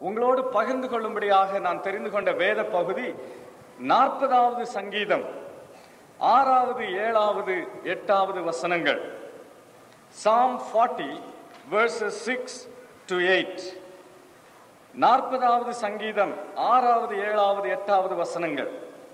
உங்களோடு பகிர்ந்து கொள்ளும்படியாக நான் தெரிந்து கொண்ட வேத பகுதி நாற்பதாவது சங்கீதம் ஆறாவது ஏழாவது எட்டாவது வசனங்கள் Psalm forty verses six to eight நாற்பதாவது சங்கீதம் ஆறாவது ஏழாவது எட்டாவது வசனங்கள்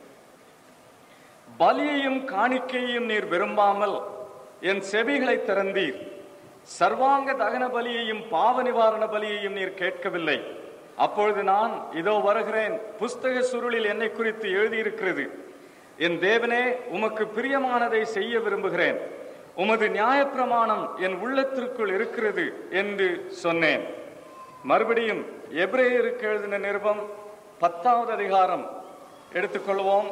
பலியையும் காணிக்கையையும் நீர் விரும்பாமல் என் செவிகளை திறந்தீர் சர்வாங்க தகன பலியையும் பாவ நிவாரண பலியையும் நீர் கேட்கவில்லை அப்பொழுது நான் இதோ வருகிறேன் புஸ்தக சுருளில் என்னை குறித்து எழுதியிருக்கிறது என் தேவனே உமக்கு பிரியமானதை செய்ய விரும்புகிறேன் உமது நியாயப்பிரமாணம் என் உள்ளத்திற்குள் இருக்கிறது என்று சொன்னேன் மறுபடியும் எபிரேயருக்கு எழுதின நிருபம் பத்தாவது அதிகாரம் எடுத்துக்கொள்வோம்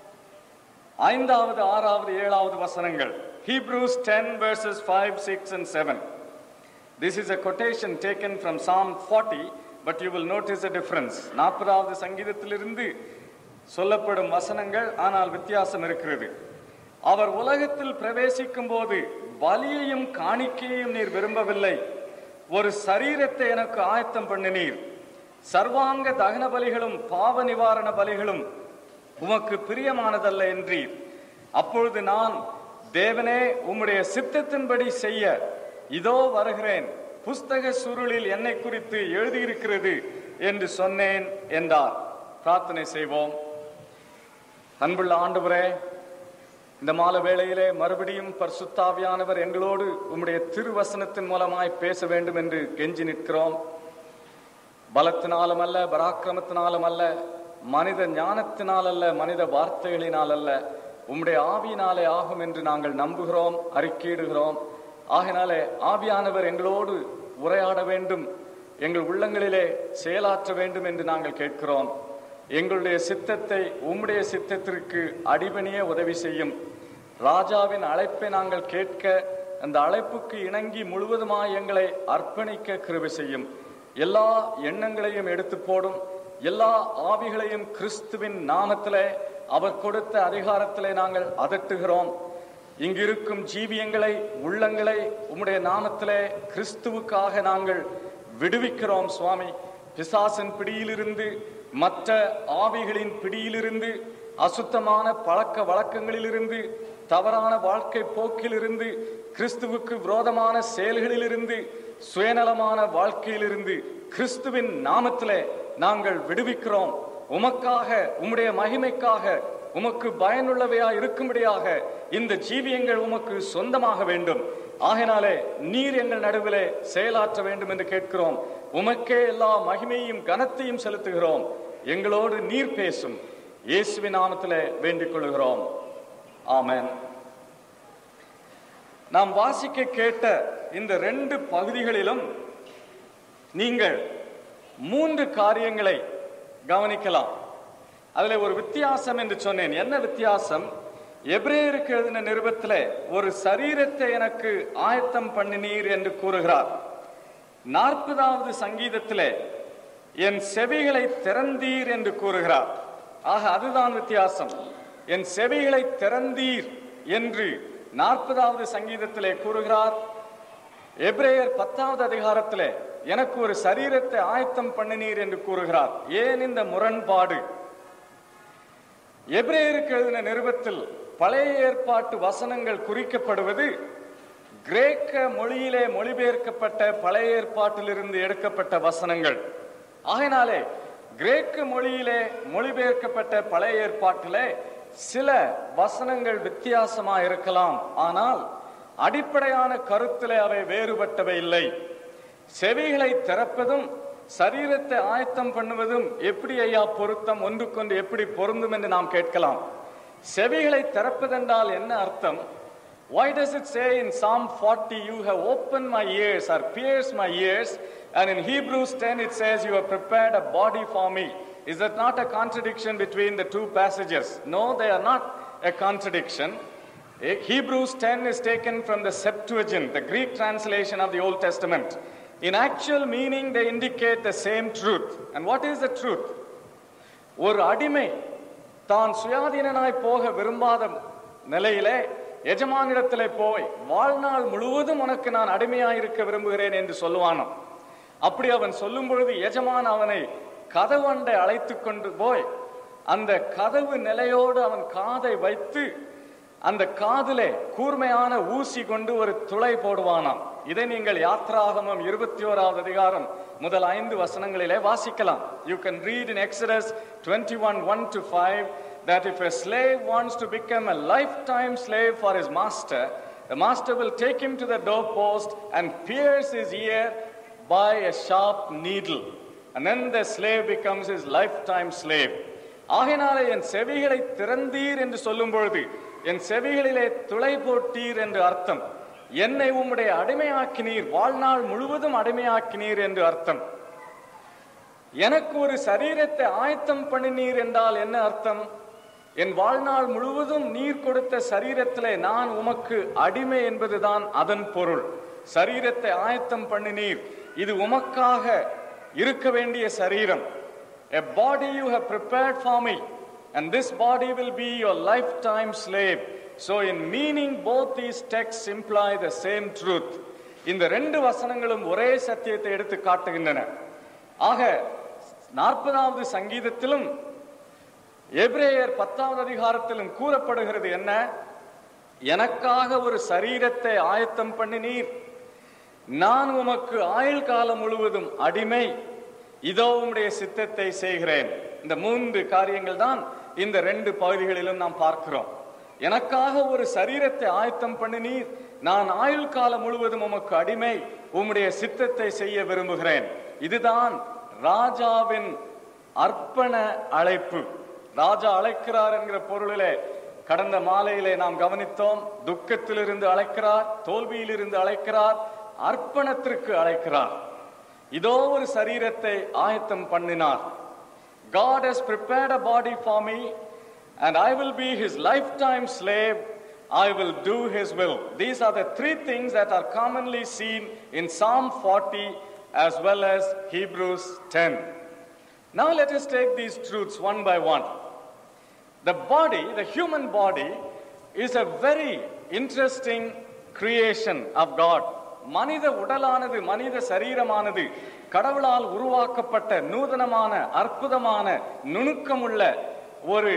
ஐந்தாவது ஆறாவது ஏழாவது வசனங்கள் Hebrews 10 verses 5, 6 and 7. This is a quotation taken from Psalm 40, but you will notice a difference. நாற்பதாவது சங்கீதத்திலிருந்து சொல்லப்படும் வசனங்கள் ஆனால் வித்தியாசம் இருக்கிறது அவர் உலகத்தில் பிரவேசிக்கும் போது பலியையும் காணிக்கையையும் நீர் விரும்பவில்லை ஒரு சரீரத்தை எனக்கு ஆயத்தம் பண்ணினீர் சர்வாங்க தகன பலிகளும் பாவ நிவாரண பலிகளும் உமக்கு பிரியமானதல்ல என்றீர் அப்பொழுது நான் தேவனே உம்முடைய சித்தத்தின்படி செய்ய இதோ வருகிறேன் புஸ்தக சுருளில் என்னை குறித்து எழுதியிருக்கிறது என்று சொன்னேன் என்றார் பிரார்த்தனை செய்வோம் அன்புள்ள ஆண்டவரே இந்த மால வேளையிலே மறுபடியும் பரிசுத்தாவியானவர் எங்களோடு உம்முடைய திருவசனத்தின் மூலமாய் பேச வேண்டும் என்று கெஞ்சி நிற்கிறோம் பலத்தினாலும் அல்ல பராக்கிரமத்தினாலும் அல்ல மனித ஞானத்தினால் அல்ல மனித வார்த்தைகளினால் அல்ல உம்முடைய ஆவியினாலே ஆகும் என்று நாங்கள் நம்புகிறோம் அறிக்கையிடுகிறோம் ஆகினாலே ஆவியானவர் எங்களோடு உரையாட வேண்டும் எங்கள் உள்ளங்களிலே செயலாற்ற வேண்டும் என்று நாங்கள் கேட்கிறோம் எங்களுடைய சித்தத்தை உம்முடைய சித்தத்திற்கு அடிபணிய உதவி செய்யும் ராஜாவின் அழைப்பை நாங்கள் கேட்க அந்த அழைப்புக்கு இணங்கி முழுவதுமாய் எங்களை அர்ப்பணிக்க கிருபை செய்யும் எல்லா எண்ணங்களையும் எடுத்து போடும் எல்லா ஆவிகளையும் கிறிஸ்துவின் நாமத்திலே அவர் கொடுத்த அதிகாரத்திலே நாங்கள் அதட்டுகிறோம் இங்கிருக்கும் ஜீவியங்களை உள்ளங்களை உம்முடைய நாமத்திலே கிறிஸ்துவுக்காக நாங்கள் விடுவிக்கிறோம் சுவாமி பிசாசின் பிடியிலிருந்து மற்ற ஆவிகளின் பிடியிலிருந்து அசுத்தமான பழக்க வழக்கங்களிலிருந்து தவறான வாழ்க்கை போக்கிலிருந்து கிறிஸ்துவுக்கு விரோதமான செயல்களிலிருந்து சுயநலமான வாழ்க்கையிலிருந்து கிறிஸ்துவின் நாமத்திலே நாங்கள் விடுவிக்கிறோம் உமக்காக உம்முடைய மகிமைக்காக உமக்கு பயனுள்ளவையா இருக்கும்படியாக இந்த ஜீவியங்கள் உமக்கு சொந்தமாக வேண்டும் ஆகினாலே நீர் எங்கள் நடுவிலே செயலாற்ற வேண்டும் என்று கேட்கிறோம் உமக்கே எல்லா மகிமையும் கனத்தையும் செலுத்துகிறோம் எங்களோடு நீர் பேசும் இயேசுவின் நாமத்திலே வேண்டிக் கொள்கிறோம் ஆமென் நாம் வாசிக்க கேட்ட இந்த ரெண்டு பகுதிகளிலும் நீங்கள் மூன்று காரியங்களை கவனிக்கலாம் அதுல ஒரு வித்தியாசம் என்று சொன்னேன் என்ன வித்தியாசம் எபிரேயருக்கு எழுதின நிருபத்திலே ஒரு சரீரத்தை எனக்கு ஆயத்தம் பண்ணினீர் என்று கூறுகிறார் நாற்பதாவது சங்கீதத்திலே என் செவிகளை திறந்தீர் என்று கூறுகிறார் ஆக அதுதான் வித்தியாசம் என் செவிகளை திறந்தீர் என்று நாற்பதாவது சங்கீதத்திலே கூறுகிறார் எபிரேயர் பத்தாவது அதிகாரத்திலே எனக்கு ஒரு சரீரத்தை ஆயத்தம் பண்ணினீர் என்று கூறுகிறார் ஏன் இந்த முரண்பாடு எபிரேயருக்கு எழுதின நிருபத்தில் பழைய ஏற்பாட்டு வசனங்கள் குறிக்கப்படுவது கிரேக்க மொழியிலே மொழிபெயர்க்கப்பட்ட பழைய ஏற்பாட்டிலிருந்து எடுக்கப்பட்ட வசனங்கள் ஆகையினாலே கிரேக்க மொழியிலே மொழிபெயர்க்கப்பட்ட பழைய ஏற்பாட்டிலே சில வசனங்கள் வித்தியாசமா இருக்கலாம் ஆனால் அடிப்படையான கருத்திலே அவை வேறுபட்டவை இல்லை செவிகளை திறப்பதும் சரீரத்தை ஆயத்தம் பண்ணுவதும் எப்படி ஐயா பொருத்தம் ஒன்றுக்கொண்டு எப்படி பொருந்தும் என்று நாம் கேட்கலாம் செவிகளை திறப்பதென்றால் என்ன அர்த்தம் Why does it say in Psalm 40, You have opened my ears or pierced my ears? And in Hebrews 10, it says, You have prepared a body for me. Is that not a contradiction between the two passages? No, they are not a contradiction. Eh, Hebrews 10 is taken from the Septuagint, the Greek translation of the Old Testament. In actual meaning, they indicate the same truth. And what is the truth? ஒரு அடிமை தான் சுயாதீனனாய் போக விரும்பாத நிலையிலே எஜமானிடத்திலே போய் வாழ்நாள் முழுவதும் உனக்கு நான் அடிமையாயிருக்க விரும்புகிறேன் என்று சொல்லுவானாம் அப்படி அவன் சொல்லும் பொழுது எஜமான் அவனை கதவண்டை அழைத்து கொண்டு போய் அந்த கதவு நிலையோடு அவன் காதை வைத்து அந்த காதிலே கூர்மையான ஊசி கொண்டு ஒரு துளை போடுவானாம் இதை நீங்கள் யாத்ராகமம் இருபத்தி ஓராவது அதிகாரம் முதல் ஐந்து வசனங்களிலே வாசிக்கலாம் you can read in Exodus twenty one one to five that if a slave wants to become a lifetime slave for his master, the master will take him to the doorpost and pierce his ear by a sharp needle. And then the slave becomes his lifetime slave. ஆகையினாலே என் செவிகளை திறந்தீர் என்று சொல்லும் பொழுது என் செவிகளிலே துளை போட்டீர் என்று அர்த்தம் என்னை உம்முடைய அடிமையாக்கினீர் வாழ்நாள் முழுவதும் அடிமையாக்கினீர் என்று அர்த்தம் எனக்கு ஒரு சரீரத்தை ஆயத்தம் பண்ணினீர் என்றால் என்ன அர்த்தம் என் வாழ்நாள் முழுவதும் நீர் கொடுத்த சரீரத்திலே நான் உமக்கு அடிமை என்பதுதான் அதன் பொருள் சரீரத்தை ஆயத்தம் பண்ணினீர் இது உமக்காக இருக்க வேண்டிய சரீரம் a body you have prepared for me and this body will be your lifetime slave so in meaning both these texts imply the same truth இந்த ரெண்டு வசனங்களும் ஒரே சத்தியத்தை எடுத்து காட்டுகின்றன ஆக நாற்பதாவது சங்கீதத்திலும் எபிரேயர் பத்தாவது அதிகாரத்திலும் கூறப்படுகிறது என்ன எனக்காக ஒரு சரீரத்தை ஆயத்தம் பண்ணினீர் நான் உமக்கு ஆயுள் காலம் முழுவதும் அடிமை இதோ உம்முடைய சித்தத்தை செய்கிறேன் இந்த மூன்று காரியங்கள் தான் இந்த ரெண்டு பகுதிகளிலும் நாம் பார்க்கிறோம் எனக்காக ஒரு சரீரத்தை ஆயத்தம் பண்ணினீர் நான் ஆயுள் காலம் முழுவதும் உமக்கு அடிமை உம்முடைய சித்தத்தை செய்ய விரும்புகிறேன் இதுதான் ராஜாவின் அர்ப்பண அழைப்பு ராஜா அழைக்கிறார் என்கிற பொருளிலே கடந்த மாலையிலே நாம் கவனித்தோம் துக்கத்திலிருந்து அழைக்கிறார் தோல்வியிலிருந்து அழைக்கிறார் அர்ப்பணத்திற்கு அழைக்கிறார் இதோ ஒரு சரீரத்தை ஆயத்தம் பண்ணினார் God has prepared a body for me and I will be his lifetime slave. I will do his will. These are the three things that are commonly seen in Psalm 40 as well as Hebrews 10. Now let us take these truths one by one. The body, the human body, is a very interesting creation of God. மனித உடலானது மனித சரீரமானது கடவுளால் உருவாக்கப்பட்ட நூதனமான அற்புதமான நுணுக்கமுள்ள ஒரு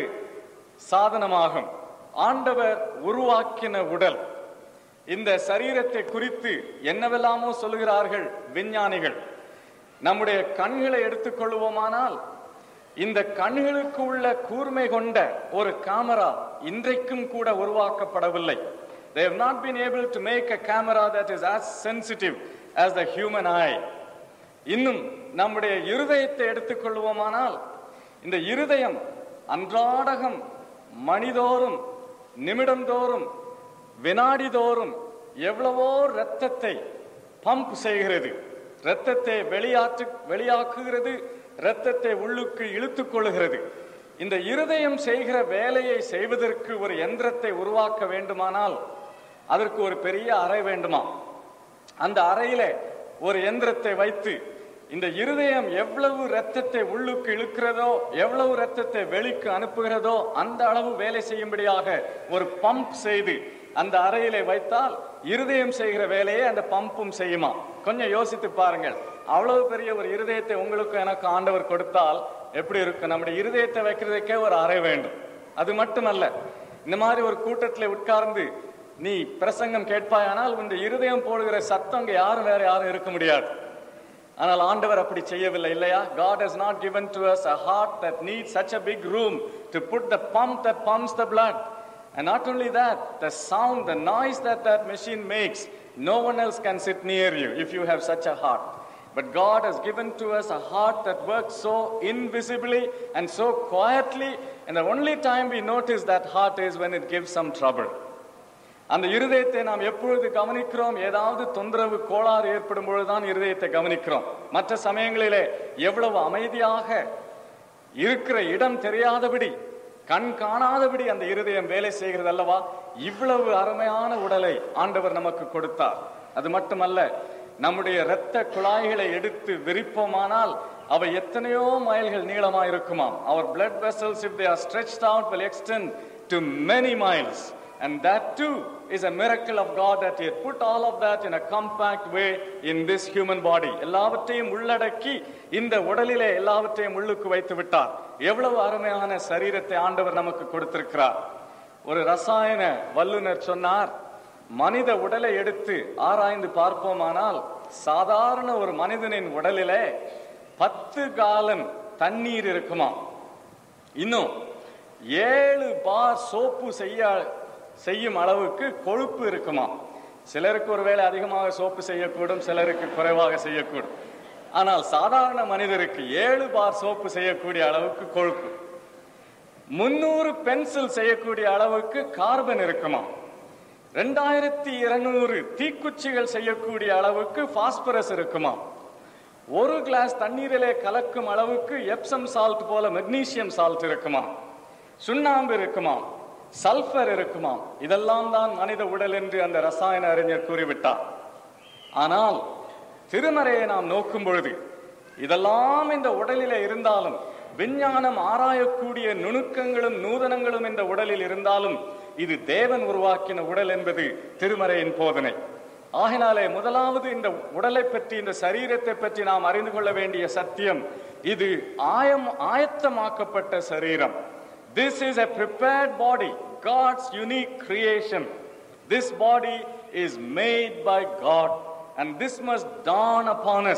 சாதனமாகும் ஆண்டவர் உருவாக்கின உடல் இந்த சரீரத்தை குறித்து என்னவெல்லாமோ சொல்லுகிறார்கள் விஞ்ஞானிகள் நம்முடைய கண்களை எடுத்துக்கொள்வோமானால் இந்த கண்களுக்கு உள்ள கூர்மை கொண்ட ஒரு கேமரா இன்றைக்கும் கூட உருவாக்கப்படவில்லை they have not been able to make a camera that is as sensitive as the human eye இன்னும் நம்முடைய இருதயத்தை எடுத்துக்கொள்வோமானால் இந்த இருதயம் அன்றாடகம் மணிதோறும் நிமிடந்தோறும் வினாடிதோறும் எவ்வளவோ இரத்தத்தை பம்ப் செய்கிறது இரத்தத்தை வெளியாற்று வெளியாக்குகிறது இரத்தத்தை உள்ளுக்கு இழுத்துக் கொள்ளுகிறது இந்த இருதயம் செய்கிற வேலையை செய்வதற்கு ஒரு எந்திரத்தை உருவாக்க வேண்டுமானால் அதற்கு ஒரு பெரிய அறை வேண்டுமா அந்த அறையில ஒரு எந்திரத்தை வைத்து இந்த இருதயம் எவ்வளவு இரத்தத்தை உள்ளுக்கு இழுக்கிறதோ எவ்வளவு இரத்தத்தை வெளிக்கு அனுப்புகிறதோ அந்த அளவு வேலை செய்யும்படியாக ஒரு பம்ப் செய்து அந்த அறையிலே வைத்தால் இருதயம் செய்கிற வேலையை அந்த பம்பும் செய்யுமா கொஞ்சம் யோசித்து பாருங்கள் அவ்வளவு பெரிய ஒரு இருதயத்தை உங்களுக்கு எனக்கு ஆண்டவர் கொடுத்தால் எப்படி இருக்கும் நம்முடைய இருதயத்தை வைக்கிறதுக்கே ஒரு அறை வேண்டும் அது மட்டுமல்ல இந்த மாதிரி ஒரு கூட்டத்தில் உட்கார்ந்து நீ பிரசங்கம் கேட்பாயானால் உன் இருதயம் போடுகிற சத்தம் அங்க யாரும் வேற யாரும் இருக்க முடியாது ஆனால் ஆண்டவர் அப்படி செய்யவில்லை இல்லையா God has not given to us a heart that needs such a big room to put the pump that pumps the blood. And not only that, the sound, the noise that that machine makes, no one else can sit near you if you have such a heart. But God has given to us a heart that works so invisibly and so quietly, and the only time we notice that heart is when it gives some trouble. அந்த இருதயத்தை நாம் எப்பொழுது கவனிக்கிறோம் ஏதாவது தொந்தரவு கோளாறு ஏற்படும் பொழுதுதான் இருதயத்தை கவனிக்கிறோம் மற்ற சமயங்களிலே எவ்வளவு அமைதியாக இருக்கிற இடம் தெரியாதபடி கண் காணாதபடி அந்த இருதயம் வேலை செய்கிறது அல்லவா இவ்வளவு அருமையான உடலை ஆண்டவர் நமக்கு கொடுத்தார் அது மட்டுமல்ல நம்முடைய இரத்த குழாய்களை எடுத்து விரிப்போமானால் அவை எத்தனையோ மைல்கள் நீளமா இருக்குமாம் அவர் blood vessels if they are stretched out will extend to many miles and that too is a miracle of God that He had put all of that in a compact way in this human body. எல்லாவற்றையும் உள்ளடக்கி இந்த உடலிலே எல்லாவற்றையும் உள்ளுக்கு வைத்து விட்டார் எவ்வளவு அருமையான சரீரத்தை ஆண்டவர் நமக்கு கொடுத்திருக்கிறார் ஒரு ரசாயன வல்லுனர் சொன்னார் மனித உடலை எடுத்து ஆராய்ந்து பார்ப்போமானால் சாதாரண ஒரு மனிதனின் உடலிலே பத்து காலன் தண்ணீர் இருக்குமா இன்னும் ஏழு பார் சோப்பு செய்ய செய்யும் அளவுக்கு கொழுப்பு இருக்குமா சிலருக்கு ஒருவேளை அதிகமாக சோப்பு செய்யக்கூடும் சிலருக்கு குறைவாக செய்யக்கூடும் ஆனால் சாதாரண மனிதருக்கு ஏழு பார் சோப்பு செய்யக்கூடிய அளவுக்கு கொழுப்பு முன்னூறு பென்சில் செய்யக்கூடிய அளவுக்கு கார்பன் இருக்குமா ரெண்டாயிரத்தி இருநூறு தீக்குச்சிகள் செய்யக்கூடிய அளவுக்கு பாஸ்பரஸ் இருக்குமா ஒரு கிளாஸ் தண்ணீரிலே கலக்கும் அளவுக்கு எப்சம் சால்ட் போல மெக்னீசியம் சால்ட் இருக்குமா சுண்ணாம்பு இருக்குமா சல்பர் இருக்குமா இதெல்லாம் தான் மனித உடல் என்று அந்த ரசாயன அறிஞர் கூறிவிட்டார் ஆனால் திருமறையை நாம் நோக்கும் பொழுது இதெல்லாம் இந்த உடலிலே இருந்தாலும் விஞ்ஞானம் ஆராயக்கூடிய நுணுக்கங்களும் நூதனங்களும் இந்த உடலில் இருந்தாலும் இது தேவன் உருவாக்கின உடல் என்பது திருமறையின் போதனை ஆகினாலே முதலாவது இந்த உடலை பற்றி இந்த சரீரத்தை பற்றி நாம் அறிந்து கொள்ள வேண்டிய சத்தியம் இது ஆயம் ஆயத்தமாக்கப்பட்ட சரீரம் this is a prepared body god's unique creation this body is made by god and this must dawn upon us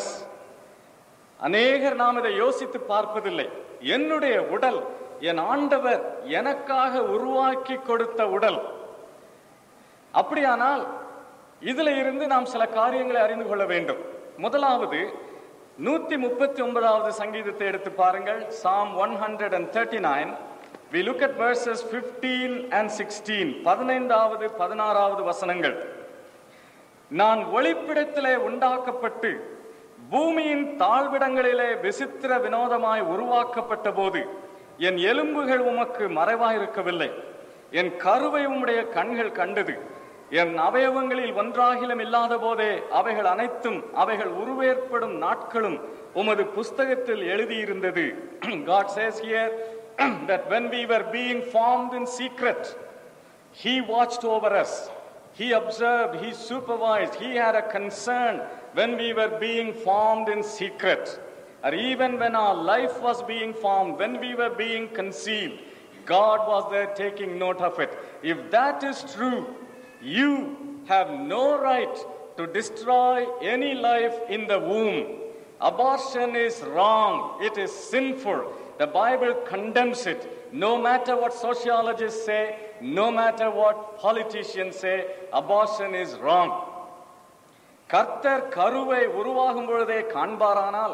அநேகர் நாம் இதை யோசித்து பார்ப்பதில்லை என்னுடைய உடல் என் ஆண்டவர் எனக்காக உருவாக்கி கொடுத்த உடல் அப்படியானால் இதுல இருந்து நாம் சில காரியங்களை அறிந்து கொள்ள வேண்டும் முதலாவது நூத்தி முப்பத்தி ஒன்பதாவது சங்கீதத்தை எடுத்து பாருங்கள் Psalm one hundred and thirty nine we look at verses fifteen and sixteen பதினைந்தாவது பதினாறாவது வசனங்கள் நான் ஒளிப்பிடத்திலே உண்டாக்கப்பட்டு பூமியின் தாழ்விடங்களிலே விசித்திர வினோதமாய் உருவாக்கப்பட்ட போது என் எலும்புகள் உமக்கு மறைவாயிருக்கவில்லை என் கருவை உம்முடைய கண்கள் கண்டது என் அவயவங்களில் ஒன்றாகிலும் இல்லாத போதே அவைகள் அனைத்தும் அவைகள் உருவேற்படும் நாட்களும் உமது புஸ்தகத்தில் எழுதியிருந்தது God says here that when we were being formed in secret he watched over us he observed he supervised he had a concern when we were being formed in secret or even when our life was being formed when we were being conceived god was there taking note of it if that is true you have no right to destroy any life in the womb abortion is wrong it is sinful the bible condemns it no matter what sociologists say no matter what politicians say abortion is wrong கர்த்தர் கருவை உருவாகும் பொழுதே காண்பாரானால்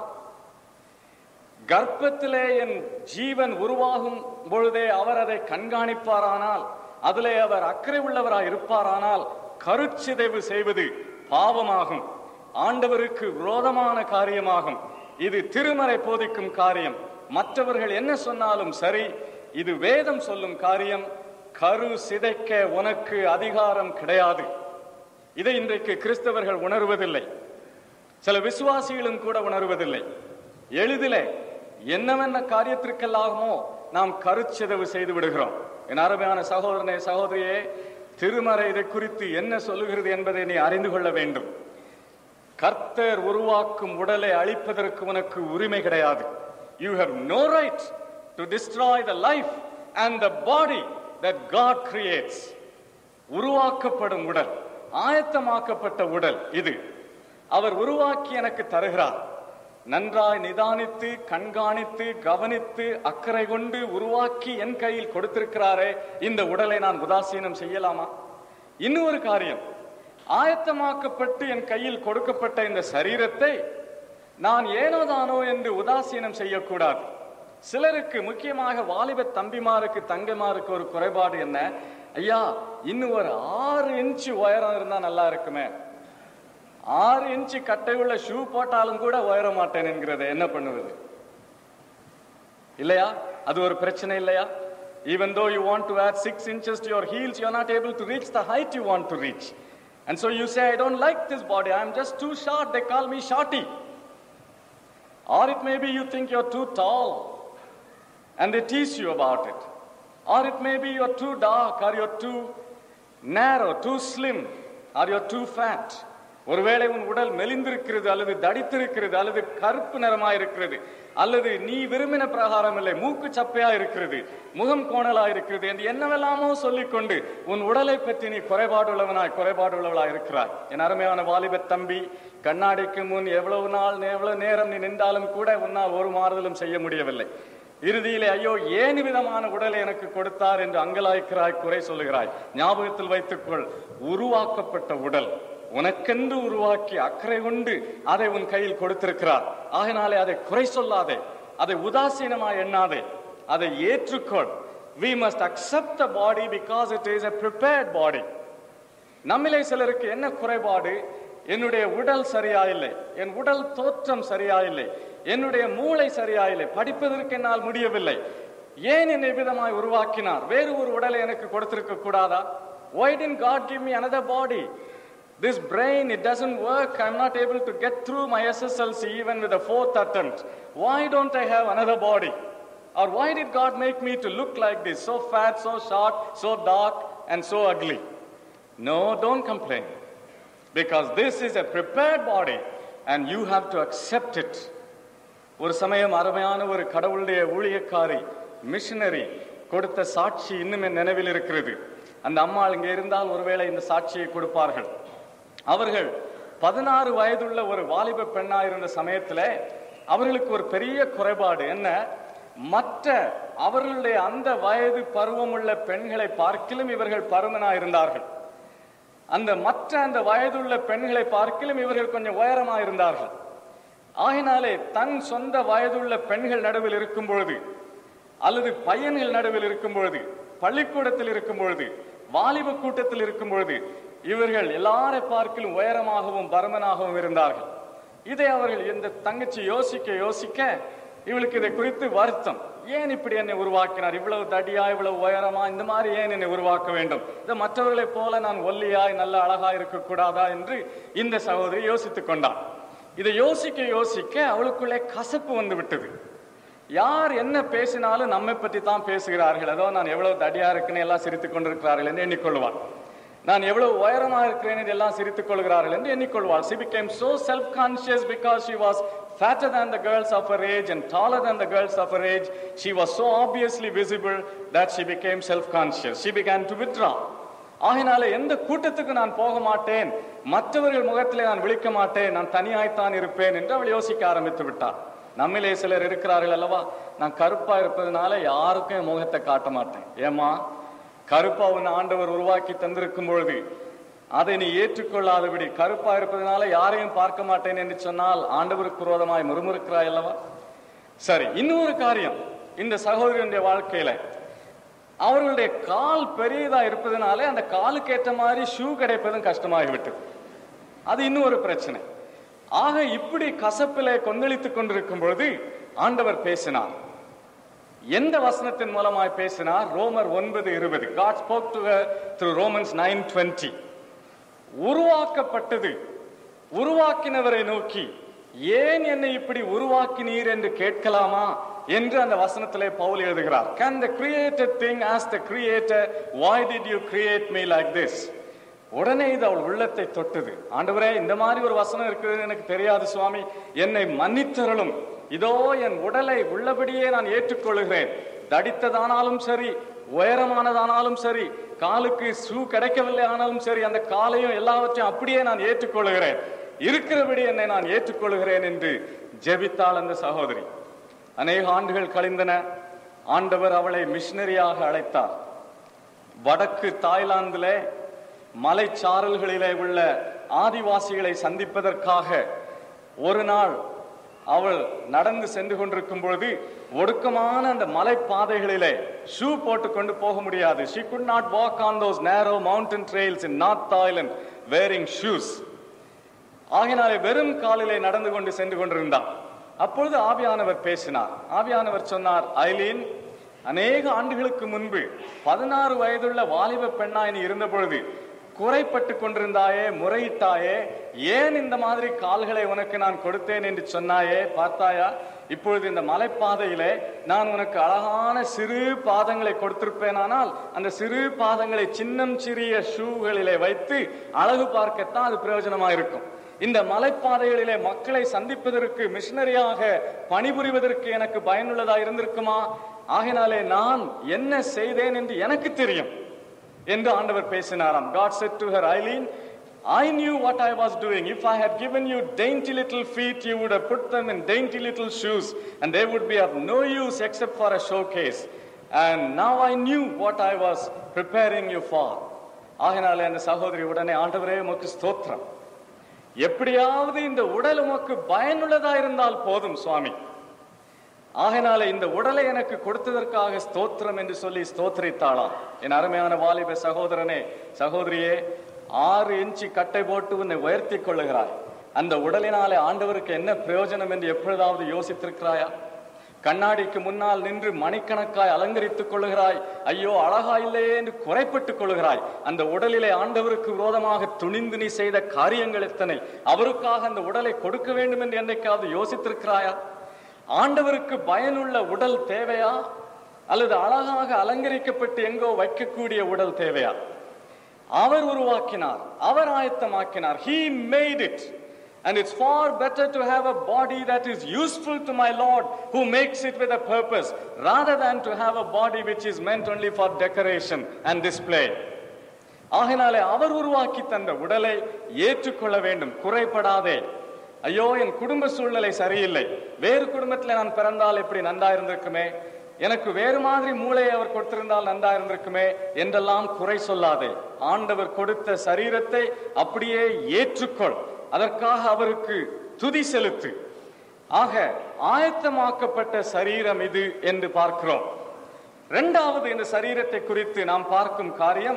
கர்ப்பத்திலே என் ஜீவன் உருவாகும் பொழுதே அவர் அதை கண்காணிப்பாரானால் அதிலே அவர் அக்கறை உள்ளவராய் இருப்பாரானால் கருச்சிதைவு செய்வது பாவமாகும் ஆண்டவருக்கு விரோதமான காரியமாகும் இது திருமறை போதிக்கும் காரியம் மற்றவர்கள் என்ன சொன்னாலும் சரி இது வேதம் சொல்லும் காரியம் கரு சிதைக்க உனக்கு அதிகாரம் கிடையாது இதை இன்றைக்கு கிறிஸ்தவர்கள் உணர்வதில்லை சில விசுவாசிகளும் கூட உணர்வதில்லை எளிதிலே என்னவென்ன காரியத்திற்கெல்லாமோ நாம் கருச்சிதவு செய்து விடுகிறோம் என் அருமையான சகோதரனே சகோதரியே திருமறை இதை குறித்து என்ன சொல்லுகிறது என்பதை நீ அறிந்து கொள்ள வேண்டும் கர்த்தர் உருவாக்கும் உடலை அழிப்பதற்கு உனக்கு உரிமை கிடையாது you have no right to destroy the life and the body that God creates உருவாக்கப்படும் உடல் ஆயத்தமாக்கப்பட்ட உடல் இது அவர் உருவாக்கி எனக்கு தருகிறார் நன்றாய் நிதானித்து கண்காணித்து கவனித்து அக்கறை கொண்டு உருவாக்கி என் கையில் கொடுத்திருக்கிறாரே இந்த உடலை நான் உதாசீனம் செய்யலாமா இன்னும் ஒரு காரியம் ஆயத்தமாக்கப்பட்டு என் கையில் கொடுக்கப்பட்ட இந்த சரீரத்தை நான் ஏனோதானோ என்று உதாசீனம் செய்யக்கூடாது சிலருக்கு முக்கியமாக வாலிப தம்பிமாருக்கு தங்கைமாருக்கு ஒரு குறைபாடு என்ன ஐயா இன்னும் ஒரு ஆறு இன்ச்சு உயரம் இருந்தா நல்லா இருக்குமே ஆறு இன்ச்சு கட்டையுள்ள ஷூ போட்டாலும் கூட உயர மாட்டேன் என்கிறத என்ன பண்ணுவது இல்லையா அது ஒரு பிரச்சனை இல்லையா even though you want to add six inches to your heels you're not able to reach the height you want to reach and so you say i don't like this body i'm just too short they call me shorty or it may be you think you're too tall and they tease you about it or it may be you're too dark or you're too narrow too slim are you too fat ஒருவேளை உன் உடல் மெலிந்திருக்கிறது அல்லது தடித்திருக்கிறது அல்லது கருப்பு நிறமா இருக்கிறது அல்லது நீ விரும்பின பிரகாரம் இல்லை மூக்கு சப்பையா இருக்கிறது முகம் கோணலா இருக்கிறது என்று என்னவெல்லாமோ சொல்லிக்கொண்டு உன் உடலை பற்றி நீ குறைபாடுள்ளவனாய் குறைபாடுள்ளவளாய் இருக்கிறாய் என் அருமையான வாலிப தம்பி கண்ணாடிக்கு முன் எவ்வளவு நாள் எவ்வளவு நேரம் நீ நின்றாலும் கூட உன்னால் ஒரு மாறுதலும் செய்ய முடியவில்லை இறுதியிலே ஐயோ ஏன் விதமான உடலை எனக்கு கொடுத்தார் என்று அங்கலாய்க்கிறாய் குறை சொல்லுகிறாய் ஞாபகத்தில் வைத்துக்கொள் உருவாக்கப்பட்ட உடல் உனக்கென்று உருவாக்கி அக்கறை கொண்டு அதை உன் கையில் கொடுத்திருக்கிறார் ஆகினாலே அதை குறை சொல்லாதே அதை உதாசீனமாய் எண்ணாதே அதை ஏற்றுக்கொள் we must accept the body because it is a prepared body நம்மிலே சிலருக்கு என்ன குறைபாடு என்னுடைய உடல் சரியாயில்லை என் உடல் தோற்றம் சரியாயில்லை என்னுடைய மூளை சரியாயில்லை படிப்பதற்கு என்னால் முடியவில்லை ஏன் என்னை விதமாய் உருவாக்கினார் வேறு ஒரு உடலை எனக்கு கொடுத்திருக்க கூடாதா why didn't god give me another body this brain it doesn't work i'm not able to get through my sslc even with a fourth attempt why don't i have another body or why did god make me to look like this so fat so short so dark and so ugly no don't complain because this is a prepared body and you have to accept it ஒரு சமயம் அருமையான ஒரு கடவுளுடைய ஊழியக்காரி missionary கொடுத்த சாட்சி இன்னும் என் நினைவில் இருக்கிறது அந்த அம்மாள் இங்கே இருந்தால் ஒருவேளை இந்த சாட்சியை கொடுப்பார்கள் அவர்கள் பதினாறு வயதுள்ள ஒரு வாலிப பெண்ணா இருந்த சமயத்துல அவர்களுக்கு ஒரு பெரிய குறைபாடு என்ன மற்ற அவர்களுடைய அந்த வயது பருவமுள்ள பெண்களை பார்க்கிலும் இவர்கள் பருமனா இருந்தார்கள் அந்த மற்ற அந்த வயதுள்ள பெண்களை பார்க்கிலும் இவர்கள் கொஞ்சம் உயரமா இருந்தார்கள் ஆகினாலே தன் சொந்த வயதுள்ள பெண்கள் நடுவில் இருக்கும் பொழுது அல்லது பையன்கள் நடுவில் இருக்கும் பொழுது பள்ளிக்கூடத்தில் இருக்கும் பொழுது வாலிப கூட்டத்தில் இருக்கும் பொழுது இவர்கள் எல்லாரை பார்க்கிலும் உயரமாகவும் பரமனாகவும் இருந்தார்கள் இதை அவர்கள் இந்த தங்கச்சி யோசிக்க யோசிக்க இவளுக்கு இதை குறித்து வருத்தம் ஏன் இப்படி என்னை உருவாக்கினார் இவ்வளவு தடியா இவ்வளவு உயரமா இந்த மாதிரி ஏன் என்னை உருவாக்க வேண்டும் இதை மற்றவர்களைப் போல நான் ஒல்லியாய் நல்ல அழகா இருக்கக்கூடாதா என்று இந்த சகோதரி யோசித்துக் கொண்டார் இதை யோசிக்க யோசிக்க அவளுக்குள்ளே கசப்பு வந்து விட்டது யார் என்ன பேசினாலும் நம்மை பற்றி தான் பேசுகிறார்கள் அதோ நான் எவ்வளவு தடியா இருக்குன்னு எல்லாம் சிரித்துக் கொண்டிருக்கிறார்கள் என்று எண்ணிக்கொள்வார் நான் எவ்வளவு உயரமா இருக்கிறேன் என்று எல்லாம் சிரித்துக் கொள்கிறார்கள் என்று எண்ணிக்கொள்வாள் she became so self conscious because she was fatter than the girls of her age and taller than the girls of her age she was so obviously visible that she became self conscious she began to withdraw ஆகினால எந்த கூட்டத்துக்கு நான் போக மாட்டேன் மற்றவர்கள் முகத்திலே நான் விழிக்க மாட்டேன் நான் தனியாய்த்தான் இருப்பேன் என்று அவள் யோசிக்க ஆரம்பித்து விட்டார் நம்மிலே சிலர் இருக்கிறார்கள் அல்லவா நான் கருப்பா இருப்பதனால யாருக்கும் என் முகத்தை காட்ட மாட்டேன் ஏமா கருப்பா உன் ஆண்டவர் உருவாக்கி தந்திருக்கும் பொழுது அதை நீ ஏற்றுக்கொள்ளாதபடி கருப்பா இருப்பதனால யாரையும் பார்க்க மாட்டேன் என்று சொன்னால் ஆண்டவருக்கு விரோதமாய் முறுமுறுக்கிறாய் அல்லவா சரி இன்னொரு காரியம் இந்த சகோதரனுடைய வாழ்க்கையில அவர்களுடைய கால் பெரியதா இருப்பதனாலே அந்த காலுக்கு ஏற்ற மாதிரி ஷூ கிடைப்பதும் கஷ்டமாகிவிட்டது அது இன்னும் ஒரு பிரச்சனை ஆக இப்படி கசப்பிலே கொந்தளித்துக் கொண்டிருக்கும் பொழுது ஆண்டவர் பேசினார் எந்த வசனத்தின் மூலமாய் பேசினார் ரோமர் ஒன்பது இருபது God spoke to her through Romans 9:20 உருவாக்கப்பட்டது உருவாக்கினவரை நோக்கி ஏன் என்னை இப்படி உருவாக்கினீர் என்று கேட்கலாமா என்று அந்த வசனத்திலே பவுல் எழுதுகிறார் can the created thing ask the creator why did you create me like this உடனே இது அவள் உள்ளத்தை தொட்டது ஆண்டவரே இந்த மாதிரி ஒரு வசனம் இருக்குதுன்னு எனக்கு தெரியாது சுவாமி என்னை மன்னித்தருளும் இதோ என் உடலை உள்ளபடியே நான் ஏற்றுக்கொள்கிறேன் தடித்ததானாலும் சரி உயரமானதானாலும் சரி காலுக்கு ஷூ கிடைக்கவில்லை ஆனாலும் சரி அந்த காலையும் எல்லாவற்றையும் அப்படியே நான் ஏற்றுக்கொள்கிறேன் இருக்கிறபடி என்னை நான் ஏற்றுக்கொள்கிறேன் என்று ஜெபித்தாள் அந்த சகோதரி அநேக ஆண்டுகள் கழிந்தன ஆண்டவர் அவளை மிஷனரியாக அழைத்தார் வடக்கு தாய்லாந்திலே மலைச்சாரல்களிலே உள்ள ஆதிவாசிகளை சந்திப்பதற்காக ஒரு நாள் அவள் நடந்து சென்று கொண்டிருக்கும் பொழுது ஒடுக்கமான அந்த மலைப்பாதைகளிலே ஷூ போட்டுக்கொண்டு போக முடியாது she could not walk on those narrow mountain trails in north thailand wearing shoes ஆகினாலே வெறும் காலிலே நடந்து கொண்டு சென்று கொண்டிருந்தார் அப்பொழுது ஆவியானவர் பேசினார் ஆவியானவர் சொன்னார் ஐலீன் அநேக ஆண்டுகளுக்கு முன்பு பதினாறு வயதுள்ள வாலிப பெண்ணாய் நீ இருந்த பொழுது குறைப்பட்டு கொண்டிருந்தாயே முறையிட்டாயே ஏன் இந்த மாதிரி கால்களை உனக்கு நான் கொடுத்தேன் என்று சொன்னாயே பார்த்தாயா இப்பொழுது இந்த மலைப்பாதையிலே நான் உனக்கு அழகான சிறு பாதங்களை கொடுத்திருப்பேனானால் அந்த சிறு பாதங்களை சின்னம் சிறிய ஷூகளிலே வைத்து அழகு பார்க்கத்தான் அது பிரயோஜனமா இருக்கும் இந்த மலைப்பாதைகளிலே மக்களை சந்திப்பதற்கு மிஷனரியாக பணிபுரிவதற்கு எனக்கு பயனுள்ளதா இருந்திருக்குமா ஆகினாலே நான் என்ன செய்தேன் என்று எனக்கு தெரியும் என்று ஆண்டவர் பேசினாராம் God said to her Eileen I knew what I was doing if I had given you dainty little feet you would have put them in dainty little shoes and they would be of no use except for a showcase and now I knew what I was preparing you for ஆகினாலே அந்த சகோதரி உடனே ஆண்டவரே உமக்கு ஸ்தோத்திரம் எப்படியாவது இந்த உடல் உமக்கு பயனுள்ளதா இருந்தால் போதும் சுவாமி ஆகைனால இந்த உடலை எனக்கு கொடுத்ததற்காக ஸ்தோத்திரம் என்று சொல்லி ஸ்தோத்திரித்தாளாம் என் அருமையான வாலிப சகோதரனே சகோதரியே ஆறு இன்ச்சு கட்டை போட்டு உன்னை உயர்த்தி கொள்ளுகிறாய் அந்த உடலினாலே ஆண்டவருக்கு என்ன பிரயோஜனம் என்று எப்பொழுதாவது யோசித்திருக்கிறாயா கண்ணாடிக்கு முன்னால் நின்று மணிக்கணக்காய் அலங்கரித்துக் கொள்ளுகிறாய் ஐயோ அழகா இல்லையே என்று குறைப்பட்டுக் கொள்ளுகிறாய் அந்த உடலிலே ஆண்டவருக்கு விரோதமாக துணிந்து நீ செய்த காரியங்கள் எத்தனை அவருக்காக அந்த உடலை கொடுக்க வேண்டும் என்று என்னைக்காவது யோசித்திருக்கிறாயா ஆண்டவருக்கு பயனுள்ள உடல் தேவையா அல்லது அழகாக அலங்கரிக்கப்பட்டு எங்கோ வைக்கக்கூடிய உடல் தேவையா அவர் உருவாக்கினார் அவர் ஆயத்தமாக்கினார் he made it and it's far better to have a body that is useful to my lord who makes it with a purpose rather than to have a body which is meant only for decoration and display ஆகினாலே அவர் உருவாக்கி தந்த உடலை ஏற்றுக்கொள்ள வேண்டும் குறைபடாதே ஐயோ என் குடும்ப சூழ்நிலை சரியில்லை வேறு குடும்பத்தில் நான் பிறந்தால் எப்படி நன்றா இருந்திருக்குமே எனக்கு வேறு மாதிரி மூளையை அவர் கொடுத்திருந்தால் நன்றா இருந்திருக்குமே என்றெல்லாம் குறை சொல்லாதே ஆண்டவர் கொடுத்த சரீரத்தை அப்படியே ஏற்றுக்கொள் அதற்காக அவருக்கு துதி செலுத்து ஆக ஆயத்தமாக்கப்பட்ட சரீரம் இது என்று பார்க்கிறோம் இரண்டாவது இந்த சரீரத்தை குறித்து நாம் பார்க்கும் காரியம்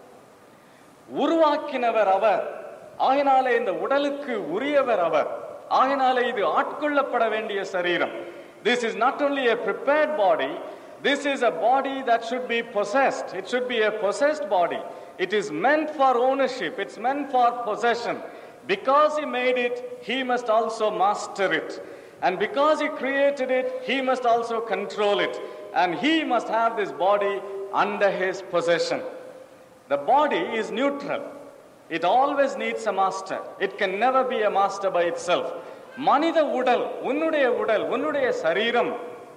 உருவாக்கினவர் அவர் ஆகினாலே இந்த உடலுக்கு உரியவர் அவர் ஆகினாலே இது ஆட்கொள்ளப்பட வேண்டிய சரீரம் this is not only a prepared body this is a body that should be possessed it should be a possessed body it is meant for ownership it's meant for possession because he made it he must also master it and because he created it he must also control it and he must have this body under his possession the body is neutral it always needs a master. It can never be a master by itself. மனித உடல் உன்னுடைய உடல் உன்னுடைய சரீரம்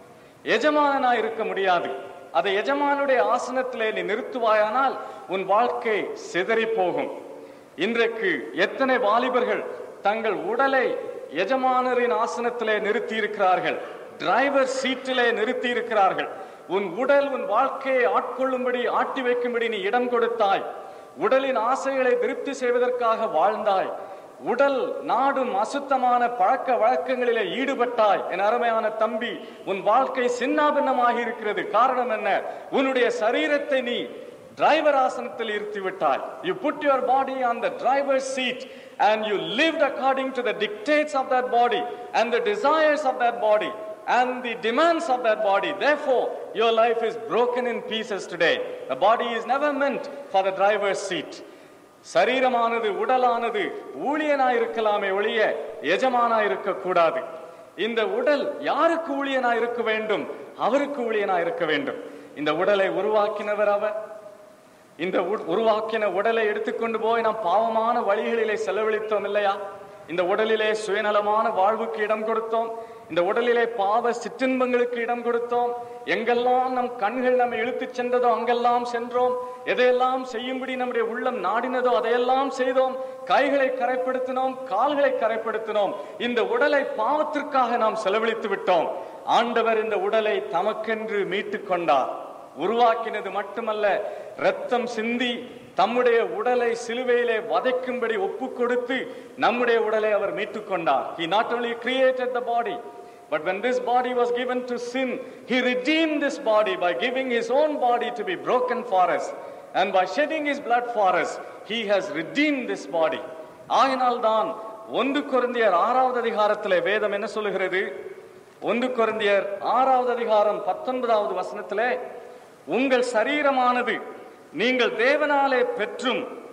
எஜமானனா இருக்க முடியாது அதை எஜமானுடைய ஆசனத்திலே நீ நிறுத்துவாயானால் உன் வாழ்க்கை சிதறி போகும் இன்றைக்கு எத்தனை வாலிபர்கள் தங்கள் உடலை எஜமானரின் ஆசனத்திலே நிறுத்தி இருக்கிறார்கள் டிரைவர் சீட்டிலே நிறுத்தி இருக்கிறார்கள் உன் உடல் உன் வாழ்க்கையை ஆட்கொள்ளும்படி ஆட்டி வைக்கும்படி நீ இடம் கொடுத்தாய் உடலின் ஆசைகளை திருப்தி செய்வதற்காக வாழ்ந்தாய் உடல் நாடும் அசுத்தமான பழக்க வழக்கங்களிலே ஈடுபட்டாய் என் அருமையான தம்பி உன் வாழ்க்கை சின்னாபின்னமாகி இருக்கிறது காரணம் என்ன உன்னுடைய சரீரத்தை நீ டிரைவர் ஆசனத்தில் இருத்தி விட்டாய் you put your body on the driver seat and you lived according to the dictates of that body and the desires of that body and the demands of that body. Therefore, your life is broken in pieces today. The body is never meant for the driver's seat. சரீரமானது உடலானது ஊழியனா இருக்கலாமே ஒழிய எஜமானா இருக்கக்கூடாது இந்த உடல் யாருக்கு ஊழியனா இருக்க வேண்டும் அவருக்கு ஊழியனா இருக்க வேண்டும் இந்த உடலை உருவாக்கினவர் அவர் இந்த உ- உருவாக்கின உடலை எடுத்துக்கொண்டு போய் நாம் பாவமான வழிகளிலே செலவழித்தோம் இல்லையா இந்த உடலிலே சுயநலமான வாழ்வுக்கு இடம் கொடுத்தோம் இந்த உடலிலே பாவ சிற்றின்பங்களுக்கு இடம் கொடுத்தோம் எங்கெல்லாம் நம் கண்கள் நம்மை இழுத்துச் சென்றதோ அங்கெல்லாம் சென்றோம் எதையெல்லாம் செய்யும்படி நம்முடைய உள்ளம் நாடினதோ அதையெல்லாம் செய்தோம் கைகளை கரைப்படுத்தினோம் கால்களை கரைப்படுத்தினோம் இந்த உடலை பாவத்திற்காக நாம் செலவழித்து விட்டோம் ஆண்டவர் இந்த உடலை தமக்கென்று மீட்டுக் கொண்டார் உருவாக்கினது மட்டுமல்ல ரத்தம் சிந்தி தம்முடைய உடலை சிலுவையிலே வதைக்கும்படி ஒப்பு கொடுத்து நம்முடைய உடலை அவர் மீட்டுக் கொண்டார் he not only created the body but when this body was given to sin he redeemed this body by giving his own body to be broken for us and by shedding his blood for us he has redeemed this body ஆகினால்தான் ஒன்று கொரிந்தியர் ஆறாவது அதிகாரத்திலே வேதம் என்ன சொல்லுகிறது ஒன்று கொரிந்தியர் ஆறாவது அதிகாரம் பத்தொன்பதாவது வசனத்திலே உங்கள் சரீரமானது நீங்கள் தேவனாலே பெற்றும்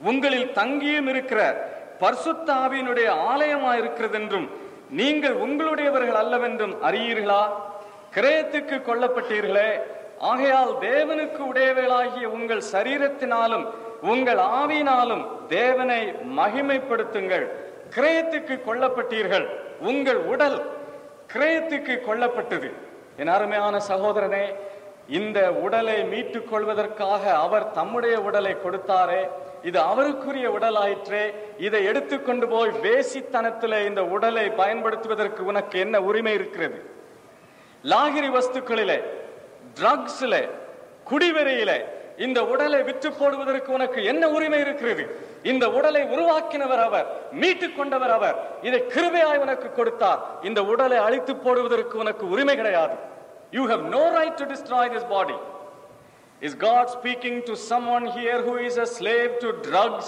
உங்களில் தங்கியும் இருக்கிற பரிசுத்த ஆவியினுடைய ஆலயமாய் இருக்கிறது என்றும் நீங்கள் உங்களுடையவர்கள் அல்லவென்றும் அறியீர்களா கிரயத்துக்கு கொல்லப்பட்டீர்களே ஆகையால் தேவனுக்கு உடையவர்களாகிய உங்கள் சரீரத்தினாலும் உங்கள் ஆவியினாலும் தேவனை மகிமைப்படுத்துங்கள் கிரயத்துக்கு கொல்லப்பட்டீர்கள் உங்கள் உடல் கிரயத்துக்கு கொல்லப்பட்டது என் அருமையான சகோதரனே இந்த உடலை மீட்டுக் கொள்வதற்காக அவர் தம்முடைய உடலை கொடுத்தாரே இது அவருக்குரிய உடலாயிற்றே இதை எடுத்துக்கொண்டு போய் வேசித்தனத்திலே இந்த உடலை பயன்படுத்துவதற்கு உனக்கு என்ன உரிமை இருக்கிறது லாகிரி வஸ்துக்களிலே ட்ரக்ஸ்ல குடிவெறியிலே இந்த உடலை விற்று போடுவதற்கு உனக்கு என்ன உரிமை இருக்கிறது இந்த உடலை உருவாக்கினவர் அவர் மீட்டுக் கொண்டவர் அவர் இதை கிருபையாய் உனக்கு கொடுத்தார் இந்த உடலை அழித்து போடுவதற்கு உனக்கு உரிமை கிடையாது you have no right to destroy this body is God speaking to someone here who is a slave to drugs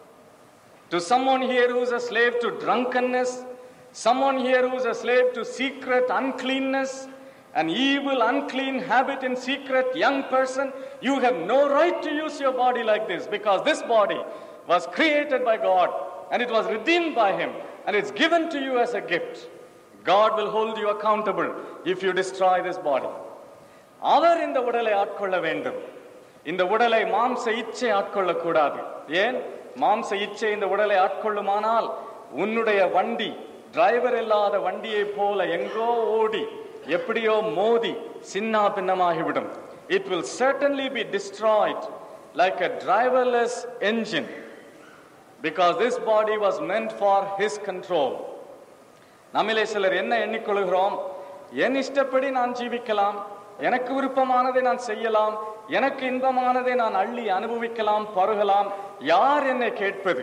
to someone here who is a slave to drunkenness, someone here who is a slave to secret uncleanness, an evil, unclean habit in secret, young person, you have no right to use your body like this because this body was created by God and it was redeemed by Him and it's given to you as a gift. God will hold you accountable if you destroy this body. அவர் இந்த உடலை ஆட்கொள்ள வேண்டும் இந்த உடலை மாம்ச இச்சை ஆட்கொள்ளக் கூடாது ஏன் மாம்ச இச்சை இந்த உடலை ஆட்கொள்ளுமானால் உன்னுடைய வண்டி டிரைவர் இல்லாத வண்டியை போல எங்கோ ஓடி எப்படியோ மோதி சின்னா பின்னமாகிவிடும் it will certainly be destroyed like a driverless engine because this body was meant for his control நம்மிலே சிலர் என்ன எண்ணிக்கொள்கிறோம் என் இஷ்டப்படி நான் ஜீவிக்கலாம் எனக்கு விருப்பமானதை நான் செய்யலாம் எனக்கு இன்பமானதை நான் அள்ளி அனுபவிக்கலாம் பருகலாம் யார் என்னை கேட்பது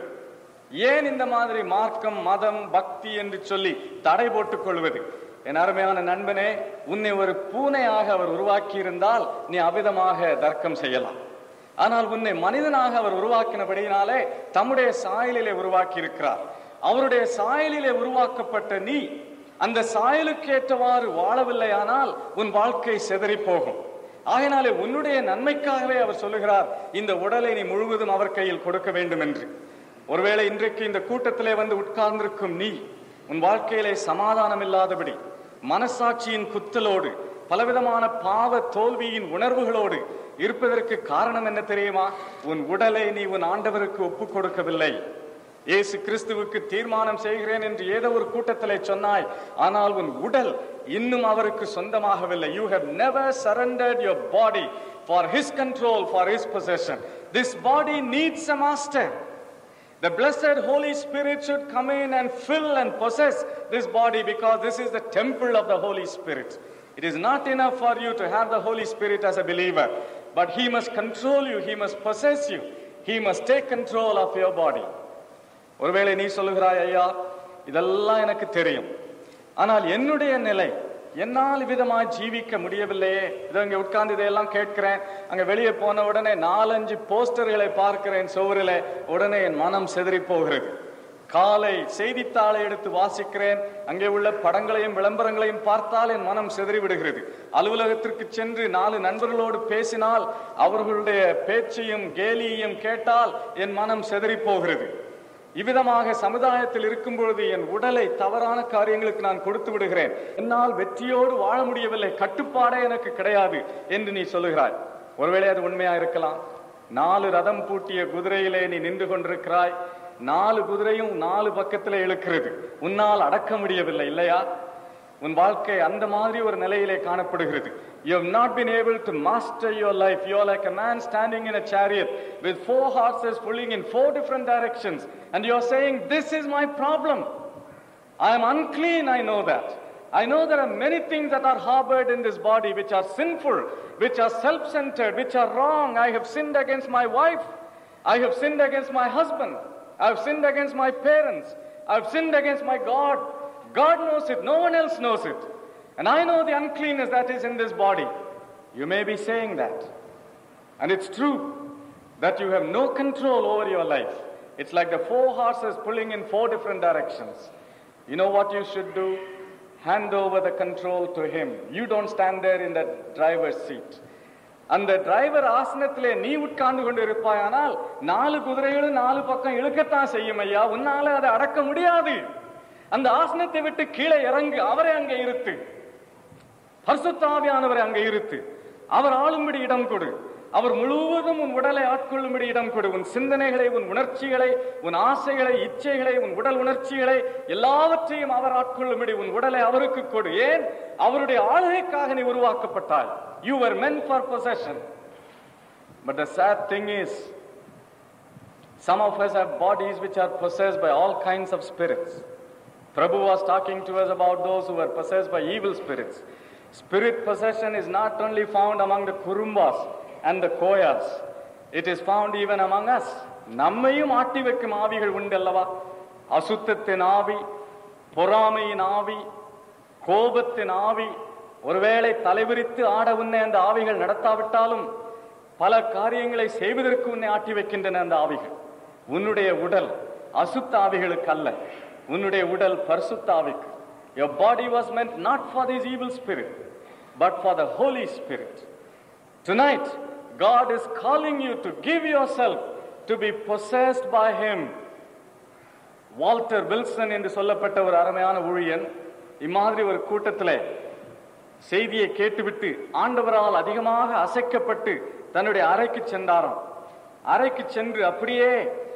ஏன் இந்த மாதிரி மார்க்கம் மதம் பக்தி என்று சொல்லி தடை போட்டுக் கொள்வது என் அருமையான நண்பனே உன்னை ஒரு பூனையாக அவர் உருவாக்கி இருந்தால் நீ அவிதமாக தர்க்கம் செய்யலாம் ஆனால் உன்னை மனிதனாக அவர் உருவாக்கினபடியினாலே தம்முடைய சாயலிலே உருவாக்கி இருக்கிறார் அவருடைய சாயலிலே உருவாக்கப்பட்ட நீ அந்த சாயலுக்கு ஏற்றவாறு வாழவில்லையானால் உன் வாழ்க்கை செதறி போகும் ஆகையினாலே உன்னுடைய நன்மைக்காகவே அவர் சொல்லுகிறார் இந்த உடலை நீ முழுவதும் அவர் கையில் கொடுக்க வேண்டும் என்று ஒருவேளை இன்றைக்கு இந்த கூட்டத்திலே வந்து உட்கார்ந்திருக்கும் நீ உன் வாழ்க்கையிலே சமாதானம் இல்லாதபடி மனசாட்சியின் குத்தலோடு பலவிதமான பாவ தோல்வியின் உணர்வுகளோடு இருப்பதற்கு காரணம் என்ன தெரியுமா உன் உடலை நீ உன் ஆண்டவருக்கு ஒப்புக் கொடுக்கவில்லை இயேசு கிறிஸ்துவுக்கு தீர்மானம் செய்கிறேன் என்று ஏதோ ஒரு கூட்டத்திலே சொன்னாய் ஆனால் உன் உடல் இன்னும் அவருக்கு சொந்தமாகவில்லை you have never surrendered your body for his control for his possession this body needs a master The blessed Holy Spirit should come in and fill and possess this body because this is the temple of the Holy Spirit. It is not enough for you to have the Holy Spirit as a believer, but He must control you, He must possess you, He must take control of your body. ஒருவேளை நீ சொல்லுகிறாய் ஐயா இதெல்லாம் எனக்கு தெரியும் ஆனால் என்னுடைய நிலை என்னால் விதமாய் ஜீவிக்க முடியவில்லையே இதோ இங்க உட்கார்ந்து இதையெல்லாம் கேட்கிறேன் அங்க வெளியே போன உடனே நாலஞ்சு போஸ்டர்களை பார்க்கிறேன் சுவரில் உடனே என் மனம் செதறி போகிறது காலை செய்தித்தாளை எடுத்து வாசிக்கிறேன் அங்கே உள்ள படங்களையும் விளம்பரங்களையும் பார்த்தால் என் மனம் செதறி விடுகிறது அலுவலகத்திற்கு சென்று நாலு நண்பர்களோடு பேசினால் அவர்களுடைய பேச்சையும் கேலியையும் கேட்டால் என் மனம் செதறி போகிறது இவ்விதமாக சமுதாயத்தில் இருக்கும் பொழுது என் உடலை தவறான காரியங்களுக்கு நான் கொடுத்து விடுகிறேன் என்னால் வெற்றியோடு வாழ முடியவில்லை கட்டுப்பாடே எனக்கு கிடையாது என்று நீ சொல்லுகிறாய் ஒருவேளை அது உண்மையா இருக்கலாம் நாலு ரதம் பூட்டிய குதிரையிலே நீ நின்று கொண்டிருக்கிறாய் நாலு குதிரையும் நாலு பக்கத்திலே இழுக்கிறது உன்னால் அடக்க முடியவில்லை இல்லையா உன் வாழ்க்கை அந்த மாதிரி ஒரு நிலையிலே காணப்படுகிறது you have not been able to master your life you are like a man standing in a chariot with four horses pulling in four different directions and you are saying this is my problem i am unclean i know that i know there are many things that are harbored in this body which are sinful which are self-centered which are wrong i have sinned against my wife i have sinned against my husband i have sinned against my parents i have sinned against my god God knows it, no one else knows it. And I know the uncleanness that is in this body. You may be saying that. And it's true that you have no control over your life. It's like the four horses pulling in four different directions. You know what you should do? Hand over the control to Him. You don't stand there in the driver's seat. அந்த driver ஆசனத்திலே நீ உட்கார்ந்து கொண்டு இருப்பாயானால் நாலு குதிரைகளும் நாலு பக்கம் இழுக்கத்தான் செய்யும் ஐயா உன்னால அதை அடக்க முடியாது அந்த ஆசனத்தை விட்டு கீழே இறங்கு அவரை அங்கே இருத்து பரிசுத்தாவியானவரை அங்கே இருத்து அவர் ஆளும்படி இடம் கொடு அவர் முழுவதும் உன் உடலை ஆட்கொள்ளும்படி இடம் கொடு உன் சிந்தனைகளை உன் உணர்ச்சிகளை உன் ஆசைகளை இச்சைகளை உன் உடல் உணர்ச்சிகளை எல்லாவற்றையும் அவர் ஆட்கொள்ளும்படி உன் உடலை அவருக்கு கொடு ஏன் அவருடைய ஆளுகைக்காக நீ உருவாக்கப்பட்டாய் you were meant for possession but the sad thing is some of us have bodies which are possessed by all kinds of spirits Prabhu was talking to us about those who were possessed by evil spirits. Spirit possession is not only found among the Kurumbas and the Koyas, it is found even among us. நம்மையும் ஆட்டி வைக்கும் ஆவிகள் உண்டு அல்லவா அசுத்தத்தின் ஆவி பொறாமையின் ஆவி கோபத்தின் ஆவி ஒருவேளை தலைவிரித்து ஆட உன்னை அந்த ஆவிகள் நடத்தாவிட்டாலும் பல காரியங்களை செய்வதற்கு உன்னை ஆட்டி வைக்கின்றன அந்த ஆவிகள் உன்னுடைய உடல் அசுத்த ஆவிகளுக்கு அல்ல உன்னுடைய உடல் பரிசுத்த ஆவிக்கு your body was meant not for this evil spirit but for the holy spirit tonight god is calling you to give yourself to be possessed by him Walter Wilson என்று சொல்லப்பட்ட ஒரு அருமையான ஊழியன் இம்மாதிரி ஒரு கூட்டத்திலே செய்தியை கேட்டுவிட்டு ஆண்டவரால் அதிகமாக அசைக்கப்பட்டு தன்னுடைய அறைக்கு சென்றாராம் அறைக்கு சென்று அப்படியே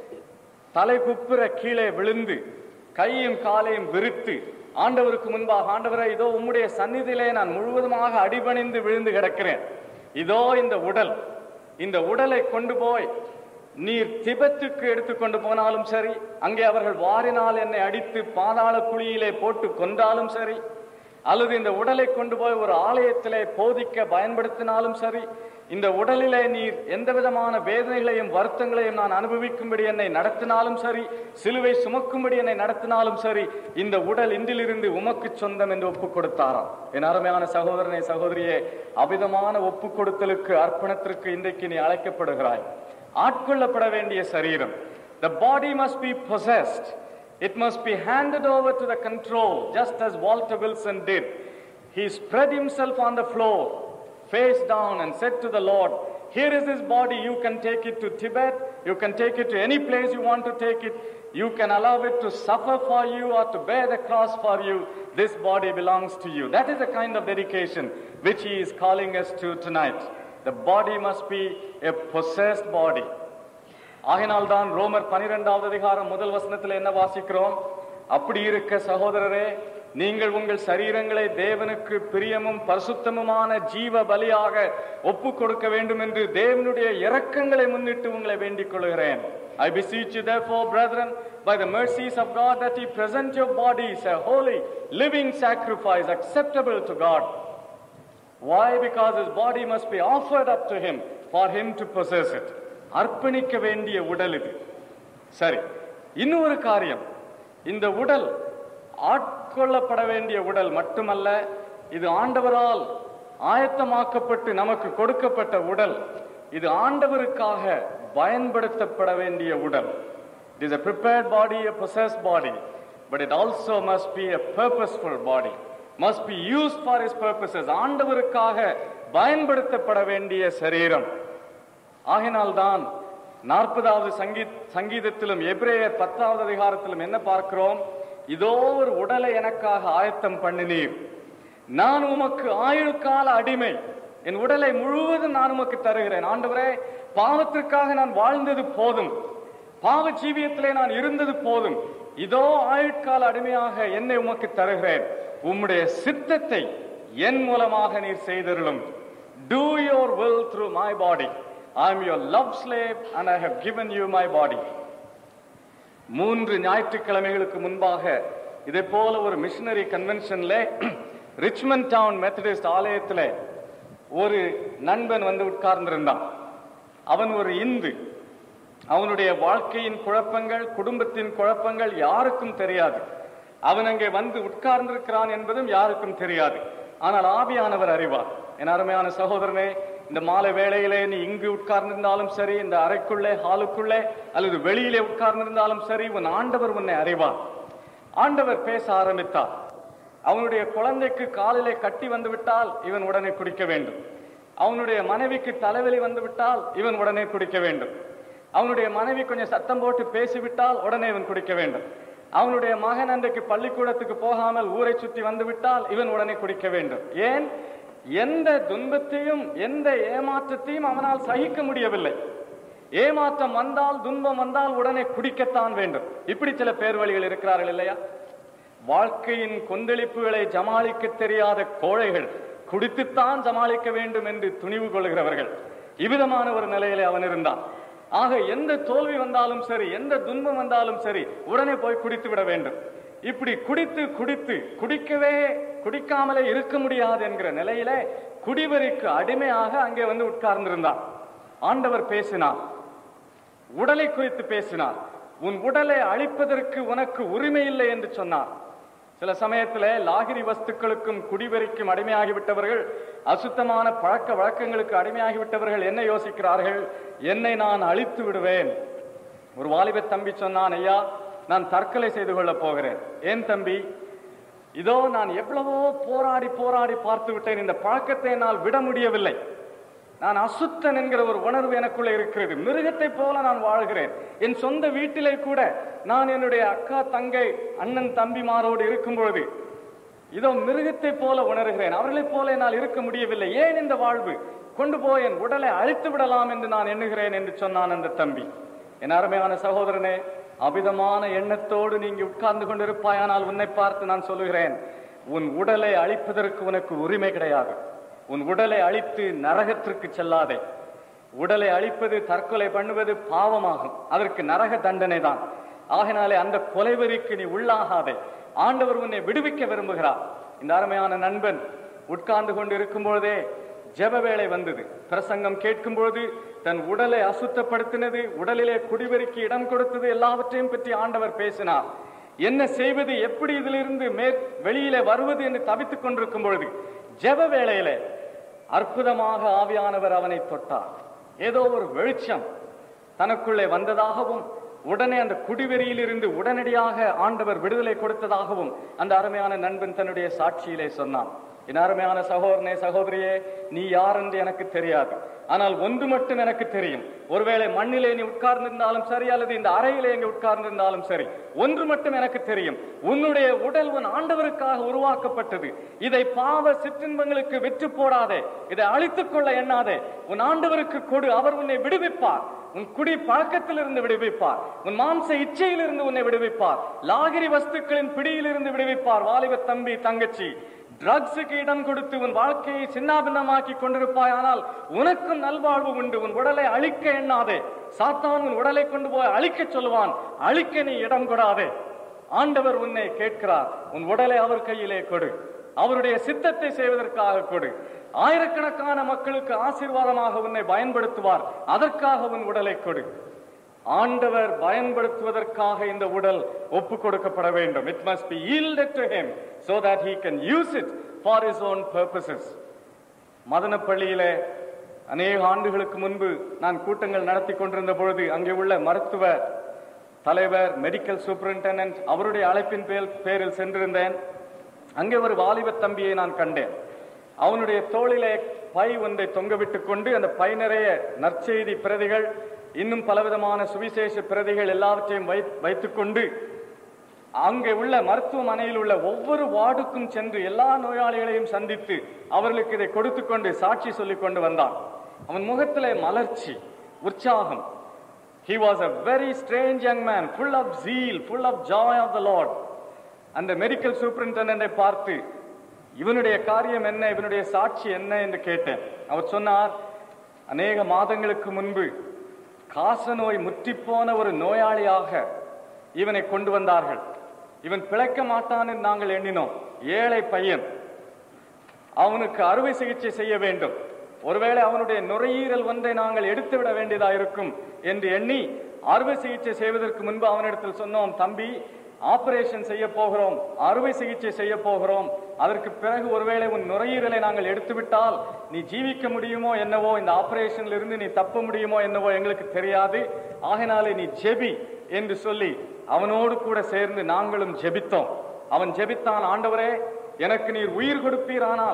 தலை குப்புற கீழே விழுந்து கையும் காலையும் விரித்து ஆண்டவருக்கு முன்பாக ஆண்டவரே இதோ உம்முடைய சந்நிதியிலே நான் முழுவதுமாக அடிபணிந்து விழுந்து கிடக்கிறேன் இதோ இந்த உடல் இந்த உடலை கொண்டு போய் நீர் திபெத்துக்கு எடுத்துக்கொண்டு போனாலும் சரி அங்கே அவர்கள் வாரினால் என்னை அடித்து பாதாள குழியிலே போட்டு கொன்றாலும் சரி அல்லது இந்த உடலை கொண்டு போய் ஒரு ஆலயத்திலே போதிக்க பயன்படுத்தினாலும் சரி இந்த உடலிலே நீர் எந்த விதமான வேதனைகளையும் வருத்தங்களையும் நான் அனுபவிக்கும்படி என்னை நடத்தினாலும் சரி சிலுவை சுமக்கும்படி என்னை நடத்தினாலும் சரி இந்த உடல் இன்றிலிருந்து உமக்கு சொந்தம் என்று ஒப்புக் கொடுத்தாராம் என் அருமையான சகோதரனை சகோதரியே அவிதமான ஒப்புக் கொடுத்தலுக்கு அர்ப்பணத்திற்கு இன்றைக்கு நீ அழைக்கப்படுகிறாய் ஆட்கொள்ளப்பட வேண்டிய சரீரம் the body must be possessed it must be handed over to the control just as walter wilson did he spread himself on the floor face down and said to the lord here is this body you can take it to tibet you can take it to any place you want to take it you can allow it to suffer for you or to bear the cross for you this body belongs to you that is the kind of dedication which he is calling us to tonight the body must be a possessed body ஆகினால்தான் ரோமர் பனிரெண்டாவது அதிகாரம் முதல் வசனத்தில் என்ன வாசிக்கிறோம் அப்படி இருக்க சகோதரரே நீங்கள் உங்கள் சரீரங்களை தேவனுக்கு பிரியமும் பரிசுத்தமுமான ஜீவ பலியாக ஒப்பு கொடுக்க வேண்டும் என்று தேவனுடைய இரக்கங்களை முன்னிட்டு உங்களை வேண்டிக் கொள்கிறேன் I beseech you therefore, brethren, by the mercies of God, that ye present your bodies a holy, living sacrifice acceptable to God. Why? Because his body must be offered up to him for him to possess it. அர்ப்பணிக்க வேண்டிய உடல் இது சரி இன்னொரு காரியம் இந்த உடல் ஆட்கொள்ளப்பட வேண்டிய உடல் மட்டுமல்ல இது ஆண்டவரால் ஆயத்தமாக்கப்பட்டு நமக்கு கொடுக்கப்பட்ட உடல் இது ஆண்டவருக்காக பயன்படுத்தப்பட வேண்டிய உடல் it is a prepared body a possessed body but it also must be a purposeful body must be used for his purposes ஆண்டவருக்காக பயன்படுத்தப்பட வேண்டிய சரீரம் ஆகினால்தான் நாற்பதாவது சங்கீ சங்கீதத்திலும் எபிரேயர் பத்தாவது அதிகாரத்திலும் என்ன பார்க்கிறோம் இதோ ஒரு உடலை எனக்காக ஆயத்தம் பண்ணினீர் நான் உமக்கு ஆயுள் கால அடிமை என் உடலை முழுவதும் நான் உமக்கு தருகிறேன் ஆண்டவரே பாவத்திற்காக நான் வாழ்ந்தது போதும் பாவ ஜீவியத்திலே நான் இருந்தது போதும் இதோ ஆயுட்கால அடிமையாக என்னை உமக்கு தருகிறேன் உம்முடைய சித்தத்தை என் மூலமாக நீர் செய்தருளும் do your will through my body I am your love slave and I have given you my body. மூன்று ஞாயிற்றுக்கிழமைகளுக்கு முன்பாக இதே போல ஒரு மிஷனரி கன்வென்ஷன்ல ரிச்மண்ட் டவுன் மெத்தடிஸ்ட் ஆலயத்தில் ஒரு நண்பன் வந்து உட்கார்ந்திருந்தான் அவன் ஒரு இந்து அவனுடைய வாழ்க்கையின் குழப்பங்கள் குடும்பத்தின் குழப்பங்கள் யாருக்கும் தெரியாது அவன் அங்கே வந்து உட்கார்ந்திருக்கிறான் என்பதும் யாருக்கும் தெரியாது ஆனால் ஆவியானவர் அறிவார் என் அருமையான சகோதரனே இந்த மாலை வேளையிலே நீ இங்கு உட்கார்ந்திருந்தாலும் சரி இந்த அறைக்குள்ளே ஹாலுக்குள்ளே அல்லது வெளியிலே உட்கார்ந்திருந்தாலும் சரி உன் ஆண்டவர் உன்னை அறிவார் ஆண்டவர் பேச ஆரம்பித்தார் அவனுடைய குழந்தைக்கு காலிலே கட்டி வந்து விட்டால் இவன் உடனே குடிக்க வேண்டும் அவனுடைய மனைவிக்கு தலைவலி வந்து விட்டால் இவன் உடனே குடிக்க வேண்டும் அவனுடைய மனைவி கொஞ்சம் சத்தம் போட்டு பேசிவிட்டால் உடனே இவன் குடிக்க வேண்டும் அவனுடைய மகன் அன்றைக்கு பள்ளிக்கூடத்துக்கு போகாமல் ஊரை சுற்றி வந்து விட்டால் இவன் உடனே குடிக்க வேண்டும் ஏன் எந்த துன்பத்தையும் எந்த ஏமாற்றத்தையும் அவனால் சகிக்க முடியவில்லை ஏமாற்றம் வந்தால் துன்பம் வந்தால் உடனே குடிக்கத்தான் வேண்டும் இப்படி சில பேர் வழிகள் இருக்கிறார்கள் இல்லையா வாழ்க்கையின் கொந்தளிப்புகளை ஜமாளிக்க தெரியாத கோழைகள் குடித்துத்தான் சமாளிக்க வேண்டும் என்று துணிவு கொள்கிறவர்கள் இவ்விதமான ஒரு நிலையிலே அவன் இருந்தான் ஆக எந்த தோல்வி வந்தாலும் சரி எந்த துன்பம் வந்தாலும் சரி உடனே போய் குடித்து விட வேண்டும் இப்படி குடித்து குடித்து குடிக்கவே குடிக்காமலே இருக்க முடியாது என்கிற நிலையிலே குடிவரிக்கு அடிமையாக அங்கே வந்து உட்கார்ந்திருந்தான் ஆண்டவர் பேசினார் உடலை குறித்து பேசினார் உன் உடலை அழிப்பதற்கு உனக்கு உரிமை இல்லை என்று சொன்னார் சில சமயத்துல லாகிரி வஸ்துக்களுக்கும் குடிவெறிக்கும் அடிமையாகிவிட்டவர்கள் அசுத்தமான பழக்க வழக்கங்களுக்கு அடிமையாகிவிட்டவர்கள் என்ன யோசிக்கிறார்கள் என்னை நான் அழித்து விடுவேன் ஒரு வாலிப தம்பி சொன்னான் ஐயா நான் தற்கொலை செய்து கொள்ளப் போகிறேன் ஏன் தம்பி இதோ நான் எவ்வளவோ போராடி போராடி பார்த்து விட்டேன் இந்த பழக்கத்தை என்னால் விட முடியவில்லை நான் அசுத்தன் என்கிற ஒரு உணர்வு எனக்குள்ள இருக்கிறது மிருகத்தை போல நான் வாழ்கிறேன் என் சொந்த வீட்டிலே கூட நான் என்னுடைய அக்கா தங்கை அண்ணன் தம்பிமாரோடு இருக்கும் பொழுது இதோ மிருகத்தை போல உணர்கிறேன் அவர்களைப் போல என்னால் இருக்க முடியவில்லை ஏன் இந்த வாழ்வு கொண்டு போய் என் உடலை அழித்து விடலாம் என்று நான் எண்ணுகிறேன் என்று சொன்னான் அந்த தம்பி என் அருமையான சகோதரனே அபிதமான எண்ணத்தோடு நீங்க உட்கார்ந்து கொண்டிருப்பாயானால் உன்னை பார்த்து நான் சொல்லுகிறேன் உன் உடலை அழிப்பதற்கு உனக்கு உரிமை கிடையாது உன் உடலை அழித்து நரகத்திற்கு செல்லாதே உடலை அழிப்பது தற்கொலை பண்ணுவது பாவமாகும் அதற்கு நரக தண்டனை தான் ஆகினாலே அந்த கொலைவெறிக்கு நீ உள்ளாகாதே ஆண்டவர் உன்னை விடுவிக்க விரும்புகிறார் இந்த அருமையான நண்பன் உட்கார்ந்து கொண்டு இருக்கும் பொழுதே ஜெப வேளை வந்தது பிரசங்கம் கேட்கும் பொழுது தன் உடலை அசுத்தப்படுத்தினது உடலிலே குடிவெறிக்கு இடம் கொடுத்தது எல்லாவற்றையும் பற்றி ஆண்டவர் பேசினார் என்ன செய்வது எப்படி இதிலிருந்து மேற் வெளியிலே வருவது என்று தவித்துக் கொண்டிருக்கும் பொழுது ஜெப வேளையிலே அற்புதமாக ஆவியானவர் அவனை தொட்டார் ஏதோ ஒரு வெளிச்சம் தனக்குள்ளே வந்ததாகவும் உடனே அந்த குடிவெறியிலிருந்து உடனடியாக ஆண்டவர் விடுதலை கொடுத்ததாகவும் அந்த அருமையான நண்பன் தன்னுடைய சாட்சியிலே சொன்னான் என் அருமையான சகோதரனே சகோதரியே நீ யார் என்று எனக்கு தெரியாது ஆனால் ஒன்று மட்டும் எனக்கு தெரியும் ஒருவேளை மண்ணிலே நீ உட்கார்ந்திருந்தாலும் சரி அல்லது இந்த அறையிலே எங்க உட்கார்ந்திருந்தாலும் சரி ஒன்று மட்டும் எனக்கு தெரியும் உன்னுடைய உடல் உன் ஆண்டவருக்காக உருவாக்கப்பட்டது இதை பாவ சிற்றின்பங்களுக்கு விற்று போடாதே இதை அழித்துக் கொள்ள எண்ணாதே உன் ஆண்டவருக்கு கொடு அவர் உன்னை விடுவிப்பார் உன் குடி பழக்கத்திலிருந்து விடுவிப்பார் உன் மாம்ச இச்சையிலிருந்து உன்னை விடுவிப்பார் லாகிரி வஸ்துக்களின் பிடியிலிருந்து விடுவிப்பார் வாலிப தம்பி தங்கச்சி ட்ரக்ஸுக்கு இடம் கொடுத்து உன் வாழ்க்கையை சின்னாபின்னமாக்கி கொண்டிருப்பாயானால் உனக்கும் நல்வாழ்வு உண்டு உன் உடலை அழிக்க எண்ணாதே சாத்தான் உன் உடலை கொண்டு போய் அழிக்க சொல்லுவான் அழிக்க நீ இடம் கொடாதே ஆண்டவர் உன்னை கேட்கிறார் உன் உடலை அவர் கையிலே கொடு அவருடைய சித்தத்தை செய்வதற்காக கொடு ஆயிரக்கணக்கான மக்களுக்கு ஆசீர்வாதமாக உன்னை பயன்படுத்துவார் அதற்காக உன் உடலை கொடு ஆண்டவர் பயன்படுத்துவதற்காக இந்த உடல் ஒப்பு கொடுக்கப்பட வேண்டும் it must be yielded to him so that he can use it for his own purposes மதனப்பள்ளியிலே அநேக ஆண்டுகளுக்கு முன்பு நான் கூட்டங்கள் நடத்தி கொண்டிருந்த பொழுது அங்கே உள்ள மருத்துவ தலைவர் மெடிக்கல் சூப்பரிண்டெண்டன்ட் அவருடைய அழைப்பின் பேர் பேரில் சென்றிருந்தேன் அங்கே ஒரு வாலிப தம்பியை நான் கண்டேன் அவனுடைய தோளிலே பை ஒன்றை தொங்கவிட்டுக் கொண்டு அந்த பை நிறைய நற்செய்தி பிரதிகள் இன்னும் பலவிதமான சுவிசேஷ பிரதிகள் எல்லாவற்றையும் வை வைத்துக்கொண்டு அங்கே உள்ள மருத்துவமனையில் உள்ள ஒவ்வொரு வார்டுக்கும் சென்று எல்லா நோயாளிகளையும் சந்தித்து அவர்களுக்கு இதை கொடுத்து கொண்டு சாட்சி சொல்லிக் கொண்டு வந்தான் அவன் முகத்திலே மலர்ச்சி உற்சாகம் He was a very strange young man, full of zeal, full of joy of the Lord. அந்த மெடிக்கல் சூப்பரிண்டெண்டை பார்த்து இவனுடைய காரியம் என்ன இவனுடைய சாட்சி என்ன என்று கேட்டேன் அவர் சொன்னார் அநேக மாதங்களுக்கு முன்பு காச நோய் முற்றிப்போன ஒரு நோயாளியாக இவனை கொண்டு வந்தார்கள் இவன் பிழைக்க மாட்டான் என்று நாங்கள் எண்ணினோம் ஏழை பையன் அவனுக்கு அறுவை சிகிச்சை செய்ய வேண்டும் ஒருவேளை அவனுடைய நுரையீரல் ஒன்றை நாங்கள் எடுத்து விட வேண்டியதா இருக்கும் என்று எண்ணி அறுவை சிகிச்சை செய்வதற்கு முன்பு அவனிடத்தில் சொன்னோம் தம்பி ஆபரேஷன் செய்ய போகிறோம் அறுவை சிகிச்சை செய்ய போகிறோம் அதற்கு பிறகு ஒருவேளை உன் நுரையீரலை நாங்கள் எடுத்துவிட்டால் நீ ஜீவிக்க முடியுமோ என்னவோ இந்த ஆபரேஷன்ல இருந்து நீ தப்ப முடியுமோ என்னவோ எங்களுக்கு தெரியாது ஆகினாலே நீ ஜெபி என்று சொல்லி அவனோடு கூட சேர்ந்து நாங்களும் ஜெபித்தோம் அவன் ஜெபித்தான் ஆண்டவரே எனக்கு நீர் உயிர் கொடுப்பீரானால்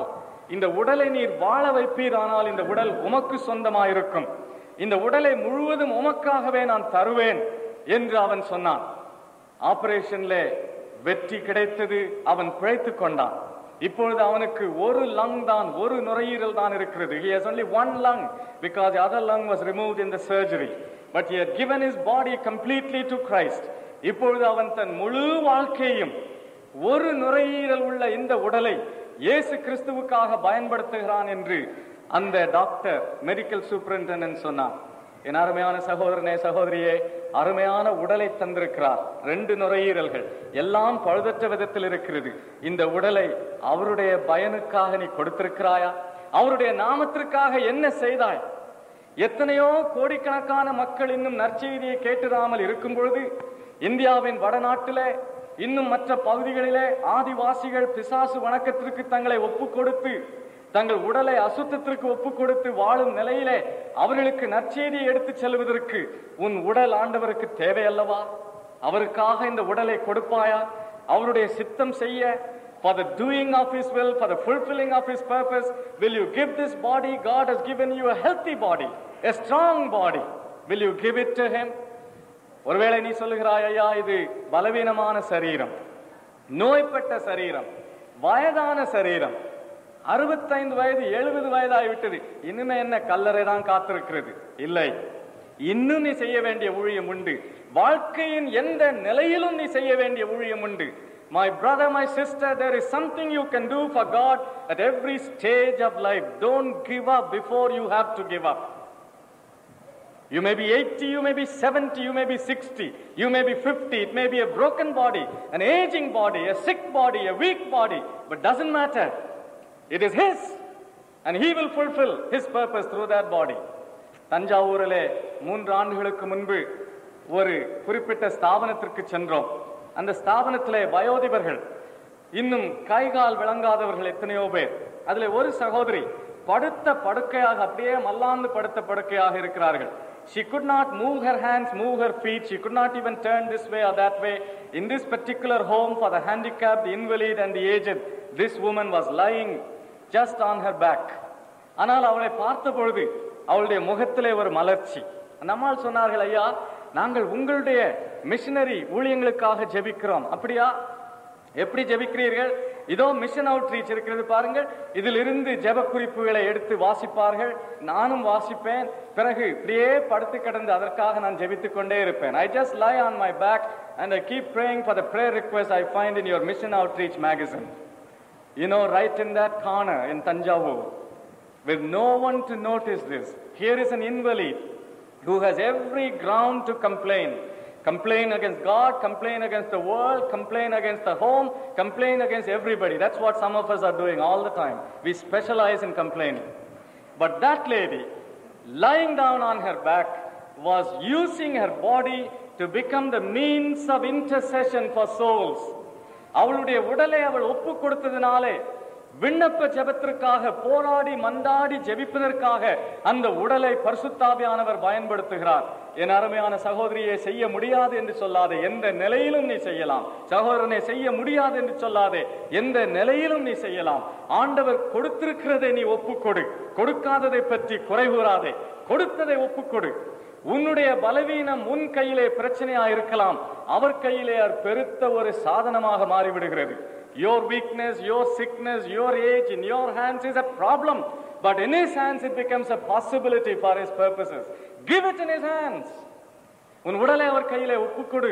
இந்த உடலை நீர் வாழ வைப்பீரானால் இந்த உடல் உமக்கு சொந்தமாயிருக்கும் இந்த உடலை முழுவதும் உமக்காகவே நான் தருவேன் என்று அவன் சொன்னான் ஆபரேஷன்ல வெற்றி கிடைத்தது அவன் பிழைத்துக் கொண்டான் இப்பொழுது அவனுக்கு ஒரு லங் தான் ஒரு நுரையீரல் தான் இருக்கிறது he has only one lung because the other lung was removed in the surgery but he had given his body completely to Christ இப்பொழுது அவன் தன் முழு வாழ்க்கையும் ஒரு நுரையீரல் உள்ள இந்த உடலை இயேசு கிறிஸ்துவுக்காக பயன்படுத்துகிறான் என்று அந்த டாக்டர் மெடிக்கல் சூப்பரிண்டென்டென்ட் சொன்னான் என் அருமையான சகோதரனே சகோதரியே அருமையான உடலை தந்திருக்கிறார் ரெண்டு நுரையீரல்கள் எல்லாம் பழுதற்ற விதத்தில் இருக்கிறது இந்த உடலை அவருடைய பயனுக்காக நீ கொடுத்திருக்கிறாயா அவருடைய நாமத்திற்காக என்ன செய்தாய் எத்தனையோ கோடிக்கணக்கான மக்கள் இன்னும் நற்செய்தியை கேட்டிராமல் இருக்கும் பொழுது இந்தியாவின் வடநாட்டிலே இன்னும் மற்ற பகுதிகளிலே ஆதிவாசிகள் பிசாசு வணக்கத்திற்கு தங்களை ஒப்பு கொடுத்து தங்கள் உடலை அசுத்தத்திற்கு ஒப்பு கொடுத்து வாழும் நிலையிலே அவர்களுக்கு நற்செய்தியை எடுத்துச் செல்வதற்கு உன் உடல் ஆண்டவருக்கு தேவை அல்லவா அவருக்காக இந்த உடலை கொடுப்பாயா அவருடைய சித்தம் செய்ய for the doing of his will for the fulfilling of his purpose will you give this body god has given you a healthy body a strong body will you give it to him ஒருவேளை நீ சொல்லுகிறாய் ஐயா இது பலவீனமான சரீரம் நோய்பட்ட சரீரம் வயதான சரீரம் அறுபத்தைந்து வயது எழுபது வயதாகிவிட்டது இனிமே என்ன கல்லறை தான் காத்திருக்கிறது இல்லை இன்னும் நீ செய்ய வேண்டிய ஊழியம் உண்டு வாழ்க்கையின் எந்த நிலையிலும் நீ செய்ய வேண்டிய ஊழியம் உண்டு My brother, my sister, there is something you can do for God at every stage of life. Don't give up before you have to give up. You may be 80, you may be 70, you may be 60, you may be 50, it may be a broken body, an aging body, a sick body, a weak body, but doesn't matter. It is His, and He will fulfill His purpose through that body. தஞ்சாவூரிலே மூன்று ஆண்டுகளுக்கு முன்பு ஒரு குறிப்பிட்ட ஸ்தாபனத்திற்கு சென்றோம் அந்த ஸ்தாபனத்திலே வயோதிபர்கள் இன்னும் கை கால் விளங்காதவர்கள் எத்தனையோ பேர் அதுல ஒரு சகோதரி படுத்த படுக்கையாக அப்படியே மல்லாந்து படுத்த படுக்கையாக இருக்கிறார்கள் she could not move her hands move her feet she could not even turn this way or that way in this particular home for the handicapped the invalid and the aged this woman was lying just on her back ஆனால் அவளை பார்த்த பொழுது அவளுடைய முகத்திலே ஒரு மலர்ச்சி நம்மால் சொன்னார்கள் ஐயா நாங்கள் உங்களுடைய மிஷனரி ஊழியங்களுக்காக ஜெபிக்கிறோம் அப்படியா எப்படி ஜெபிக்கிறீர்கள் இதோ மிஷன் அவுட் ரீச் இருக்கிறது பாருங்கள் இதில் இருந்து ஜெப குறிப்புகளை எடுத்து வாசிப்பார்கள் நானும் வாசிப்பேன் பிறகு இப்படியே படுத்து கிடந்து அதற்காக நான் ஜெபித்துக் கொண்டே இருப்பேன் I just lie on my back and I keep praying for the prayer request I find in your mission outreach magazine You know, right in that corner in Tanjavur, with no one to notice this, here is an invalid who has every ground to complain. Complain against God, complain against the world, complain against the home, complain against everybody. That's what some of us are doing all the time. We specialize in complaining. But that lady, lying down on her back, was using her body to become the means of intercession for souls. அவளுடைய உடலை அவள் ஒப்பு கொடுத்ததினாலே விண்ணப்ப ஜெபத்திற்காக போராடி மண்டாடி ஜெபிப்பதற்காக அந்த உடலை பரிசுத்தாவியானவர் பயன்படுத்துகிறார் என் அருமையான சகோதரியை செய்ய முடியாது என்று சொல்லாதே எந்த நிலையிலும் நீ செய்யலாம் சகோதரனை செய்ய முடியாது என்று சொல்லாதே எந்த நிலையிலும் நீ செய்யலாம் ஆண்டவர் கொடுத்திருக்கிறதை நீ ஒப்புக்கொடு கொடுக்காததை பற்றி குறை கூறாதே கொடுத்ததை ஒப்புக்கொடு உன்னுடைய பலவீனம் உன் கையிலே பிரச்சனையா இருக்கலாம் அவர் கையிலே அது பெருத்த ஒரு சாதனமாக மாறிவிடுகிறது your weakness your sickness your age in your hands is a problem but in his hands it becomes a possibility for his purposes give it in his hands உன் உடலை அவர் கையிலே ஒப்புக்கொடு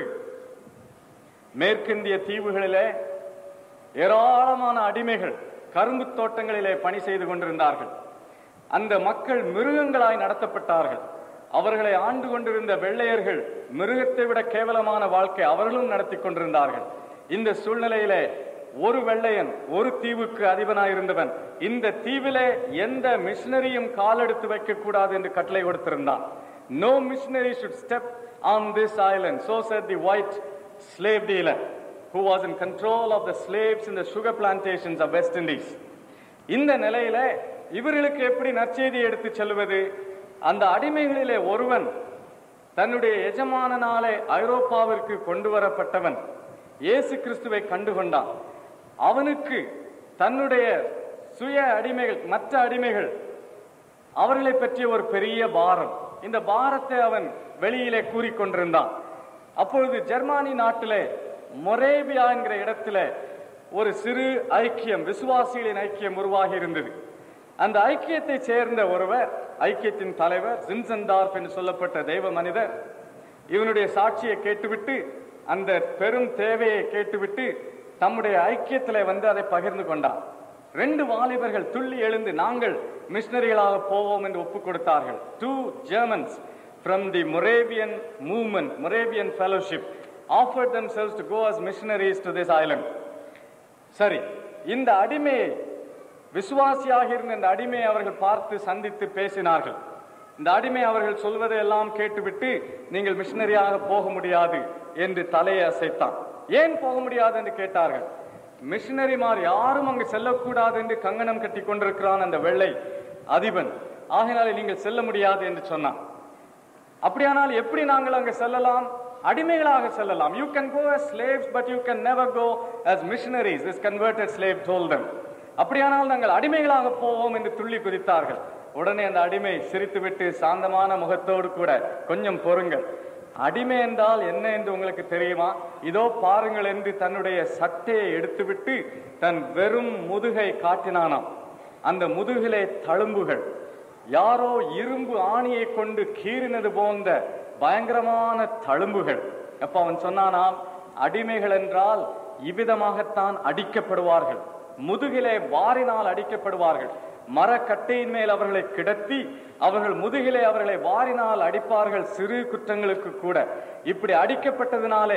மேற்கிந்திய தீவுகளிலே ஏராளமான அடிமைகள் கரும்பு தோட்டங்களிலே பணி செய்து கொண்டிருந்தார்கள் அந்த மக்கள் மிருகங்களாய் நடத்தப்பட்டார்கள் அவர்களை ஆண்டு கொண்டிருந்த வெள்ளையர்கள் மிருகத்தை விட கேவலமான வாழ்க்கை அவர்களும் நடத்தி கொண்டிருந்தார்கள் இந்த சூழ்நிலையிலே ஒரு வெள்ளையன் ஒரு தீவுக்கு அதிபனாயிருந்தவன் இந்த தீவிலே எந்த மிஷனரியும் காலெடுத்து வைக்க கூடாது என்று கட்டளை கொடுத்திருந்தான் no missionary should step on this island so said the white slave dealer who was in control of the slaves in the sugar plantations of west indies இந்த நிலையில இவர்களுக்கு எப்படி நற்செய்தி எடுத்து செல்வது அந்த அடிமைகளிலே ஒருவன் தன்னுடைய எஜமானனாலே ஐரோப்பாவிற்கு கொண்டு வரப்பட்டவன் இயேசு கிறிஸ்துவை கண்டுகொண்டான் அவனுக்கு தன்னுடைய சுய அடிமைகள் மற்ற அடிமைகள் அவர்களை பற்றிய ஒரு பெரிய பாரம் இந்த பாரத்தை அவன் வெளியிலே கூறிக்கொண்டிருந்தான் அப்பொழுது ஜெர்மானி நாட்டிலே மொரேபியா என்கிற இடத்துல ஒரு சிறு ஐக்கியம் விசுவாசிகளின் ஐக்கியம் உருவாகி இருந்தது அந்த ஐக்கியத்தை சேர்ந்த ஒருவர் ஐக்கியத்தின் தலைவர் ஜின்சன்டார்ப் என்று சொல்லப்பட்ட தெய்வ மனிதர் இவனுடைய சாட்சியை கேட்டுவிட்டு அந்த பெரும் தேவையை கேட்டுவிட்டு தம்முடைய ஐக்கியத்திலே வந்து அதை பகிர்ந்து கொண்டார் ரெண்டு வாலிபர்கள் துள்ளி எழுந்து நாங்கள் மிஷனரிகளாக போவோம் என்று ஒப்புக் கொடுத்தார்கள் two Germans from the Moravian movement Moravian fellowship offered themselves to go as missionaries to this island சரி இந்த அடிமையை விசுவாசியாக இருந்த இந்த அடிமையை அவர்கள் பார்த்து சந்தித்து பேசினார்கள் இந்த அடிமை அவர்கள் சொல்வதை எல்லாம் கேட்டுவிட்டு நீங்கள் மிஷனரியாக போக முடியாது என்று தலையை அசைத்தான் ஏன் போக முடியாது என்று கேட்டார்கள் மிஷனரிமார் யாரும் அங்கு செல்லக்கூடாது என்று கங்கணம் கட்டி கொண்டிருக்கிறான் அந்த வெள்ளை அதிபன் ஆகையினாலே நீங்கள் செல்ல முடியாது என்று சொன்னான் அப்படியானால் எப்படி நாங்கள் அங்கு செல்லலாம் அடிமைகளாக செல்லலாம் you can go as slaves but you can never go as missionaries this converted slave told them அப்படியானால் நாங்கள் அடிமைகளாக போவோம் என்று துள்ளி குதித்தார்கள் உடனே அந்த அடிமை சிரித்துவிட்டு சாந்தமான முகத்தோடு கூட கொஞ்சம் பொறுங்கள் அடிமை என்றால் என்ன என்று உங்களுக்கு தெரியுமா இதோ பாருங்கள் என்று தன்னுடைய சட்டையை எடுத்துவிட்டு தன் வெறும் முதுகை காட்டினானாம் அந்த முதுகிலே தழும்புகள் யாரோ இரும்பு ஆணியை கொண்டு கீறினது போன்ற பயங்கரமான தழும்புகள் அப்ப அவன் சொன்னானாம் அடிமைகள் என்றால் இவ்விதமாகத்தான் அடிக்கப்படுவார்கள் முதுகிலே வாரினால் அடிக்கப்படுவார்கள் மரக்கட்டையின் மேல் அவர்களை கிடத்தி அவர்கள் முதுகிலே அவர்களை வாரினால் அடிப்பார்கள் சிறு குற்றங்களுக்கு கூட இப்படி அடிக்கப்பட்டதினாலே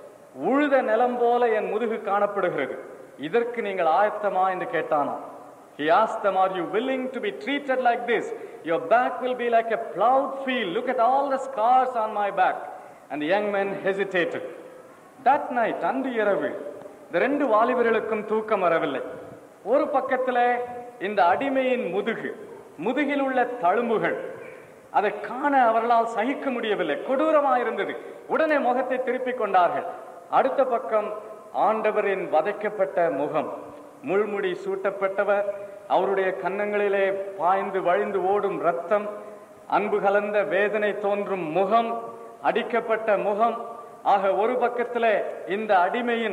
உழுத நிலம் போல என் முதுகு காணப்படுகிறது இதற்கு நீங்கள் ஆயத்தமா என்று கேட்டானாம் He asked them, Are you willing to be treated like this? Your back will be like a plowed field. Look at all the scars on my back. And the young men hesitated. That night, அன்று இரவு இந்த ரெண்டு வாலிபர்களுக்கும் தூக்கம் வரவில்லை ஒரு பக்கத்துல இந்த அடிமையின் முதுகு முதுகில் உள்ள தழும்புகள் அதை காண அவர்களால் சகிக்க முடியவில்லை கொடூரமாயிருந்தது உடனே முகத்தை திருப்பிக் கொண்டார்கள் அடுத்த பக்கம் ஆண்டவரின் வதைக்கப்பட்ட முகம் முள்முடி சூட்டப்பட்டவர் அவருடைய கன்னங்களிலே பாய்ந்து வழிந்து ஓடும் ரத்தம் அன்பு கலந்த வேதனை தோன்றும் முகம் அடிக்கப்பட்ட முகம் ஆக ஒரு பக்கத்திலே இந்த அடிமையின்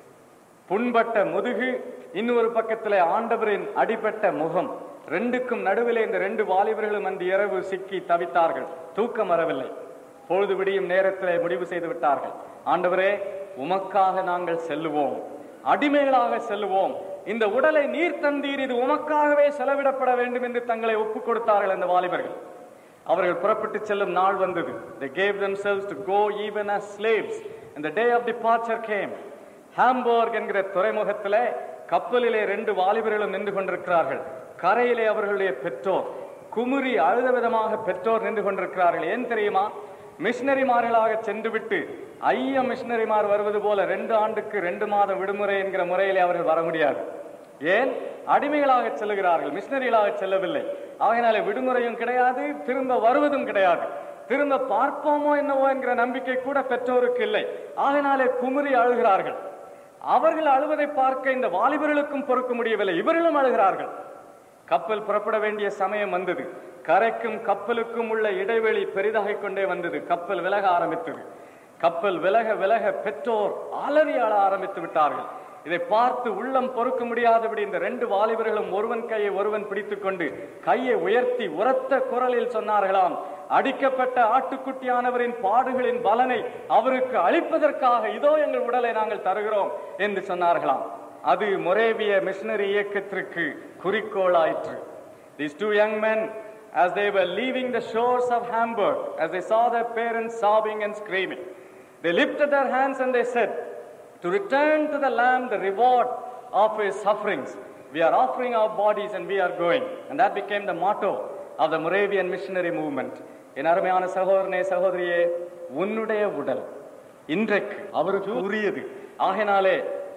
புண்பட்ட முதுகு இன்னொரு பக்கத்திலே ஆண்டவரின் அடிபட்ட முகம் ரெண்டுக்கும் நடுவிலே இந்த ரெண்டு வாலிபர்களும் அந்த இரவு சிக்கி தவித்தார்கள் தூக்கம் வரவில்லை பொழுது விடியும் நேரத்திலே முடிவு செய்து விட்டார்கள் ஆண்டவரே உமக்காக நாங்கள் செல்லுவோம் அடிமைகளாக செல்லுவோம் இந்த உடலை நீர் தந்தீர் இது உமக்காகவே செலவிடப்பட வேண்டும் என்று தங்களை ஒப்புக் கொடுத்தார்கள் அந்த வாலிபர்கள் அவர்கள் புறப்பட்டு செல்லும் நாள் வந்தது they gave themselves to go even as slaves and the day of departure came ஹாம்போர்க் என்கிற துறைமுகத்திலே கப்பலிலே ரெண்டு வாலிபர்களும் நின்று கொண்டிருக்கிறார்கள் கரையிலே அவர்களுடைய பெற்றோர் குமுறி அழுத விதமாக பெற்றோர் நின்று கொண்டிருக்கிறார்கள் ஏன் தெரியுமா மிஷினரிமார்களாக சென்றுவிட்டு ஐய மிஷினரிமார் வருவது போல ரெண்டு ஆண்டுக்கு ரெண்டு மாதம் விடுமுறை என்கிற முறையிலே அவர்கள் வர முடியாது ஏன் அடிமைகளாக செல்லுகிறார்கள் மிஷினரிகளாக செல்லவில்லை ஆகையினாலே விடுமுறையும் கிடையாது திரும்ப வருவதும் கிடையாது திரும்ப பார்ப்போமோ என்னவோ என்கிற நம்பிக்கை கூட பெற்றோருக்கு இல்லை ஆகையினாலே குமுறி அழுகிறார்கள் அவர்கள் அழுவதை பார்க்க இந்த வாலிபர்களுக்கும் பொறுக்க முடியவில்லை இவர்களும் அழுகிறார்கள் கப்பல் புறப்பட வேண்டிய சமயம் வந்தது கரைக்கும் கப்பலுக்கும் உள்ள இடைவெளி பெரிதாகிக் கொண்டே வந்தது கப்பல் விலக ஆரம்பித்தது கப்பல் விலக விலக பெற்றோர் அலறி அழ ஆரம்பித்து விட்டார்கள் இதை பார்த்து உள்ளம் பொறுக்க முடியாதபடி இந்த ரெண்டு வாலிபர்களும் ஒருவன் கையை ஒருவன் பிடித்துக்கொண்டு கையை உயர்த்தி உரத்த குரலில் சொன்னார்களாம் அடிக்கப்பட்ட ஆட்டுக்குட்டியானவரின் பாடுகளின் பலனை அவருக்கு அளிப்பதற்காக இதோ எங்கள் உடலை நாங்கள் தருகிறோம் என்று சொன்னார்களாம் அது மொரேவிய மிஷனரி இயக்கத்திற்கு குறிக்கோளாயிற்று These two young men, as they were leaving the shores of Hamburg, as they saw their parents sobbing and screaming, they lifted their hands and they said, To return to the Lamb the reward of his sufferings, we are offering our bodies and we are going. And that became the motto of the Moravian missionary movement. என் அருமையான சகோதரனே சகோதரியே உன்னுடைய உடல் இன்றைக்கு அவருக்கு உரியது ஆகையினாலே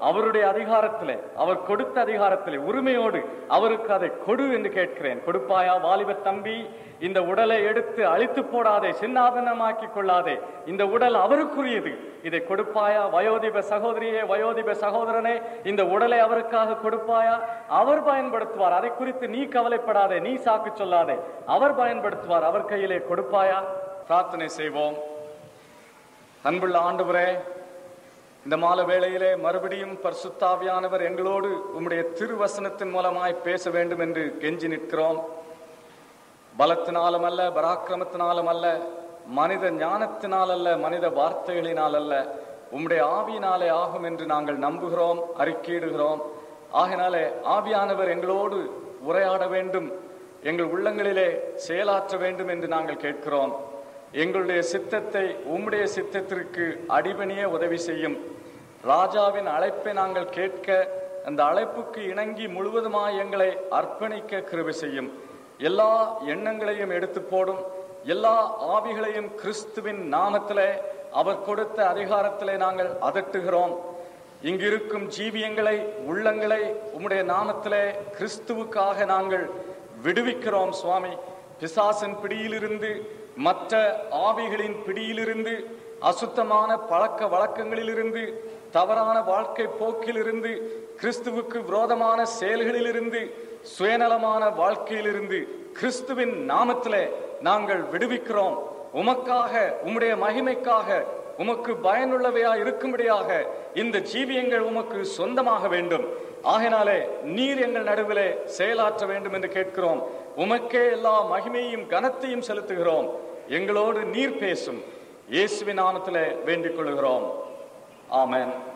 அவருடைய அதிகாரத்திலே அவர் கொடுத்த அதிகாரத்திலே உரிமையோடு அவருக்கு அதை கொடு என்று கேட்கிறேன் கொடுப்பாயா வாலிப தம்பி இந்த உடலை எடுத்து அழித்து போடாதே சின்னாதனமாக்கி கொள்ளாதே இந்த உடல் அவருக்குரியது இதை கொடுப்பாயா வயோதிப சகோதரியே வயோதிப சகோதரனே இந்த உடலை அவருக்காக கொடுப்பாயா அவர் பயன்படுத்துவார் அதை குறித்து நீ கவலைப்படாதே நீ சாக்கு சொல்லாதே அவர் பயன்படுத்துவார் அவர் கையிலே கொடுப்பாயா பிரார்த்தனை செய்வோம் அன்புள்ள ஆண்டவரே இந்த மாலை வேளையிலே மறுபடியும் பரிசுத்தாவியானவர் எங்களோடு உம்முடைய திருவசனத்தின் மூலமாய் பேச வேண்டும் என்று கெஞ்சி நிற்கிறோம் பலத்தினாலும் அல்ல பராக்கிரமத்தினாலும் அல்ல மனித ஞானத்தினால் அல்ல மனித வார்த்தைகளினால் அல்ல உம்முடைய ஆவியினாலே ஆகும் என்று நாங்கள் நம்புகிறோம் அறிக்கையிடுகிறோம் ஆகினாலே ஆவியானவர் எங்களோடு உரையாட வேண்டும் எங்கள் உள்ளங்களிலே செயலாற்ற வேண்டும் என்று நாங்கள் கேட்கிறோம் எங்களுடைய சித்தத்தை உம்முடைய சித்தத்திற்கு அடிபணிய உதவி செய்யும் ராஜாவின் அழைப்பை நாங்கள் கேட்க அந்த அழைப்புக்கு இணங்கி முழுவதுமாய் எங்களை அர்ப்பணிக்க கிருபை செய்யும் எல்லா எண்ணங்களையும் எடுத்து போடும் எல்லா ஆவிகளையும் கிறிஸ்துவின் நாமத்திலே அவர் கொடுத்த அதிகாரத்திலே நாங்கள் அதட்டுகிறோம் இங்கிருக்கும் ஜீவியங்களை உள்ளங்களை உம்முடைய நாமத்திலே கிறிஸ்துவுக்காக நாங்கள் விடுவிக்கிறோம் சுவாமி பிசாசன் பிடியிலிருந்து மற்ற ஆவிகளின் பிடியிலிருந்து அசுத்தமான பழக்க வழக்கங்களிலிருந்து தவறான வாழ்க்கை போக்கிலிருந்து கிறிஸ்துவுக்கு விரோதமான செயல்களிலிருந்து சுயநலமான வாழ்க்கையிலிருந்து கிறிஸ்துவின் நாமத்திலே நாங்கள் விடுவிக்கிறோம் உமக்காக உம்முடைய மகிமைக்காக உமக்கு பயனுள்ளவையா இருக்கும்படியாக இந்த ஜீவியங்கள் உமக்கு சொந்தமாக வேண்டும் ஆகினாலே நீர் எங்கள் நடுவிலே செயலாற்ற வேண்டும் என்று கேட்கிறோம் உமக்கே எல்லா மகிமையும் கனத்தையும் செலுத்துகிறோம் எங்களோடு நீர் பேசும் இயேசுவின் நாமத்திலே வேண்டிக் கொள்கிறோம் ஆமென்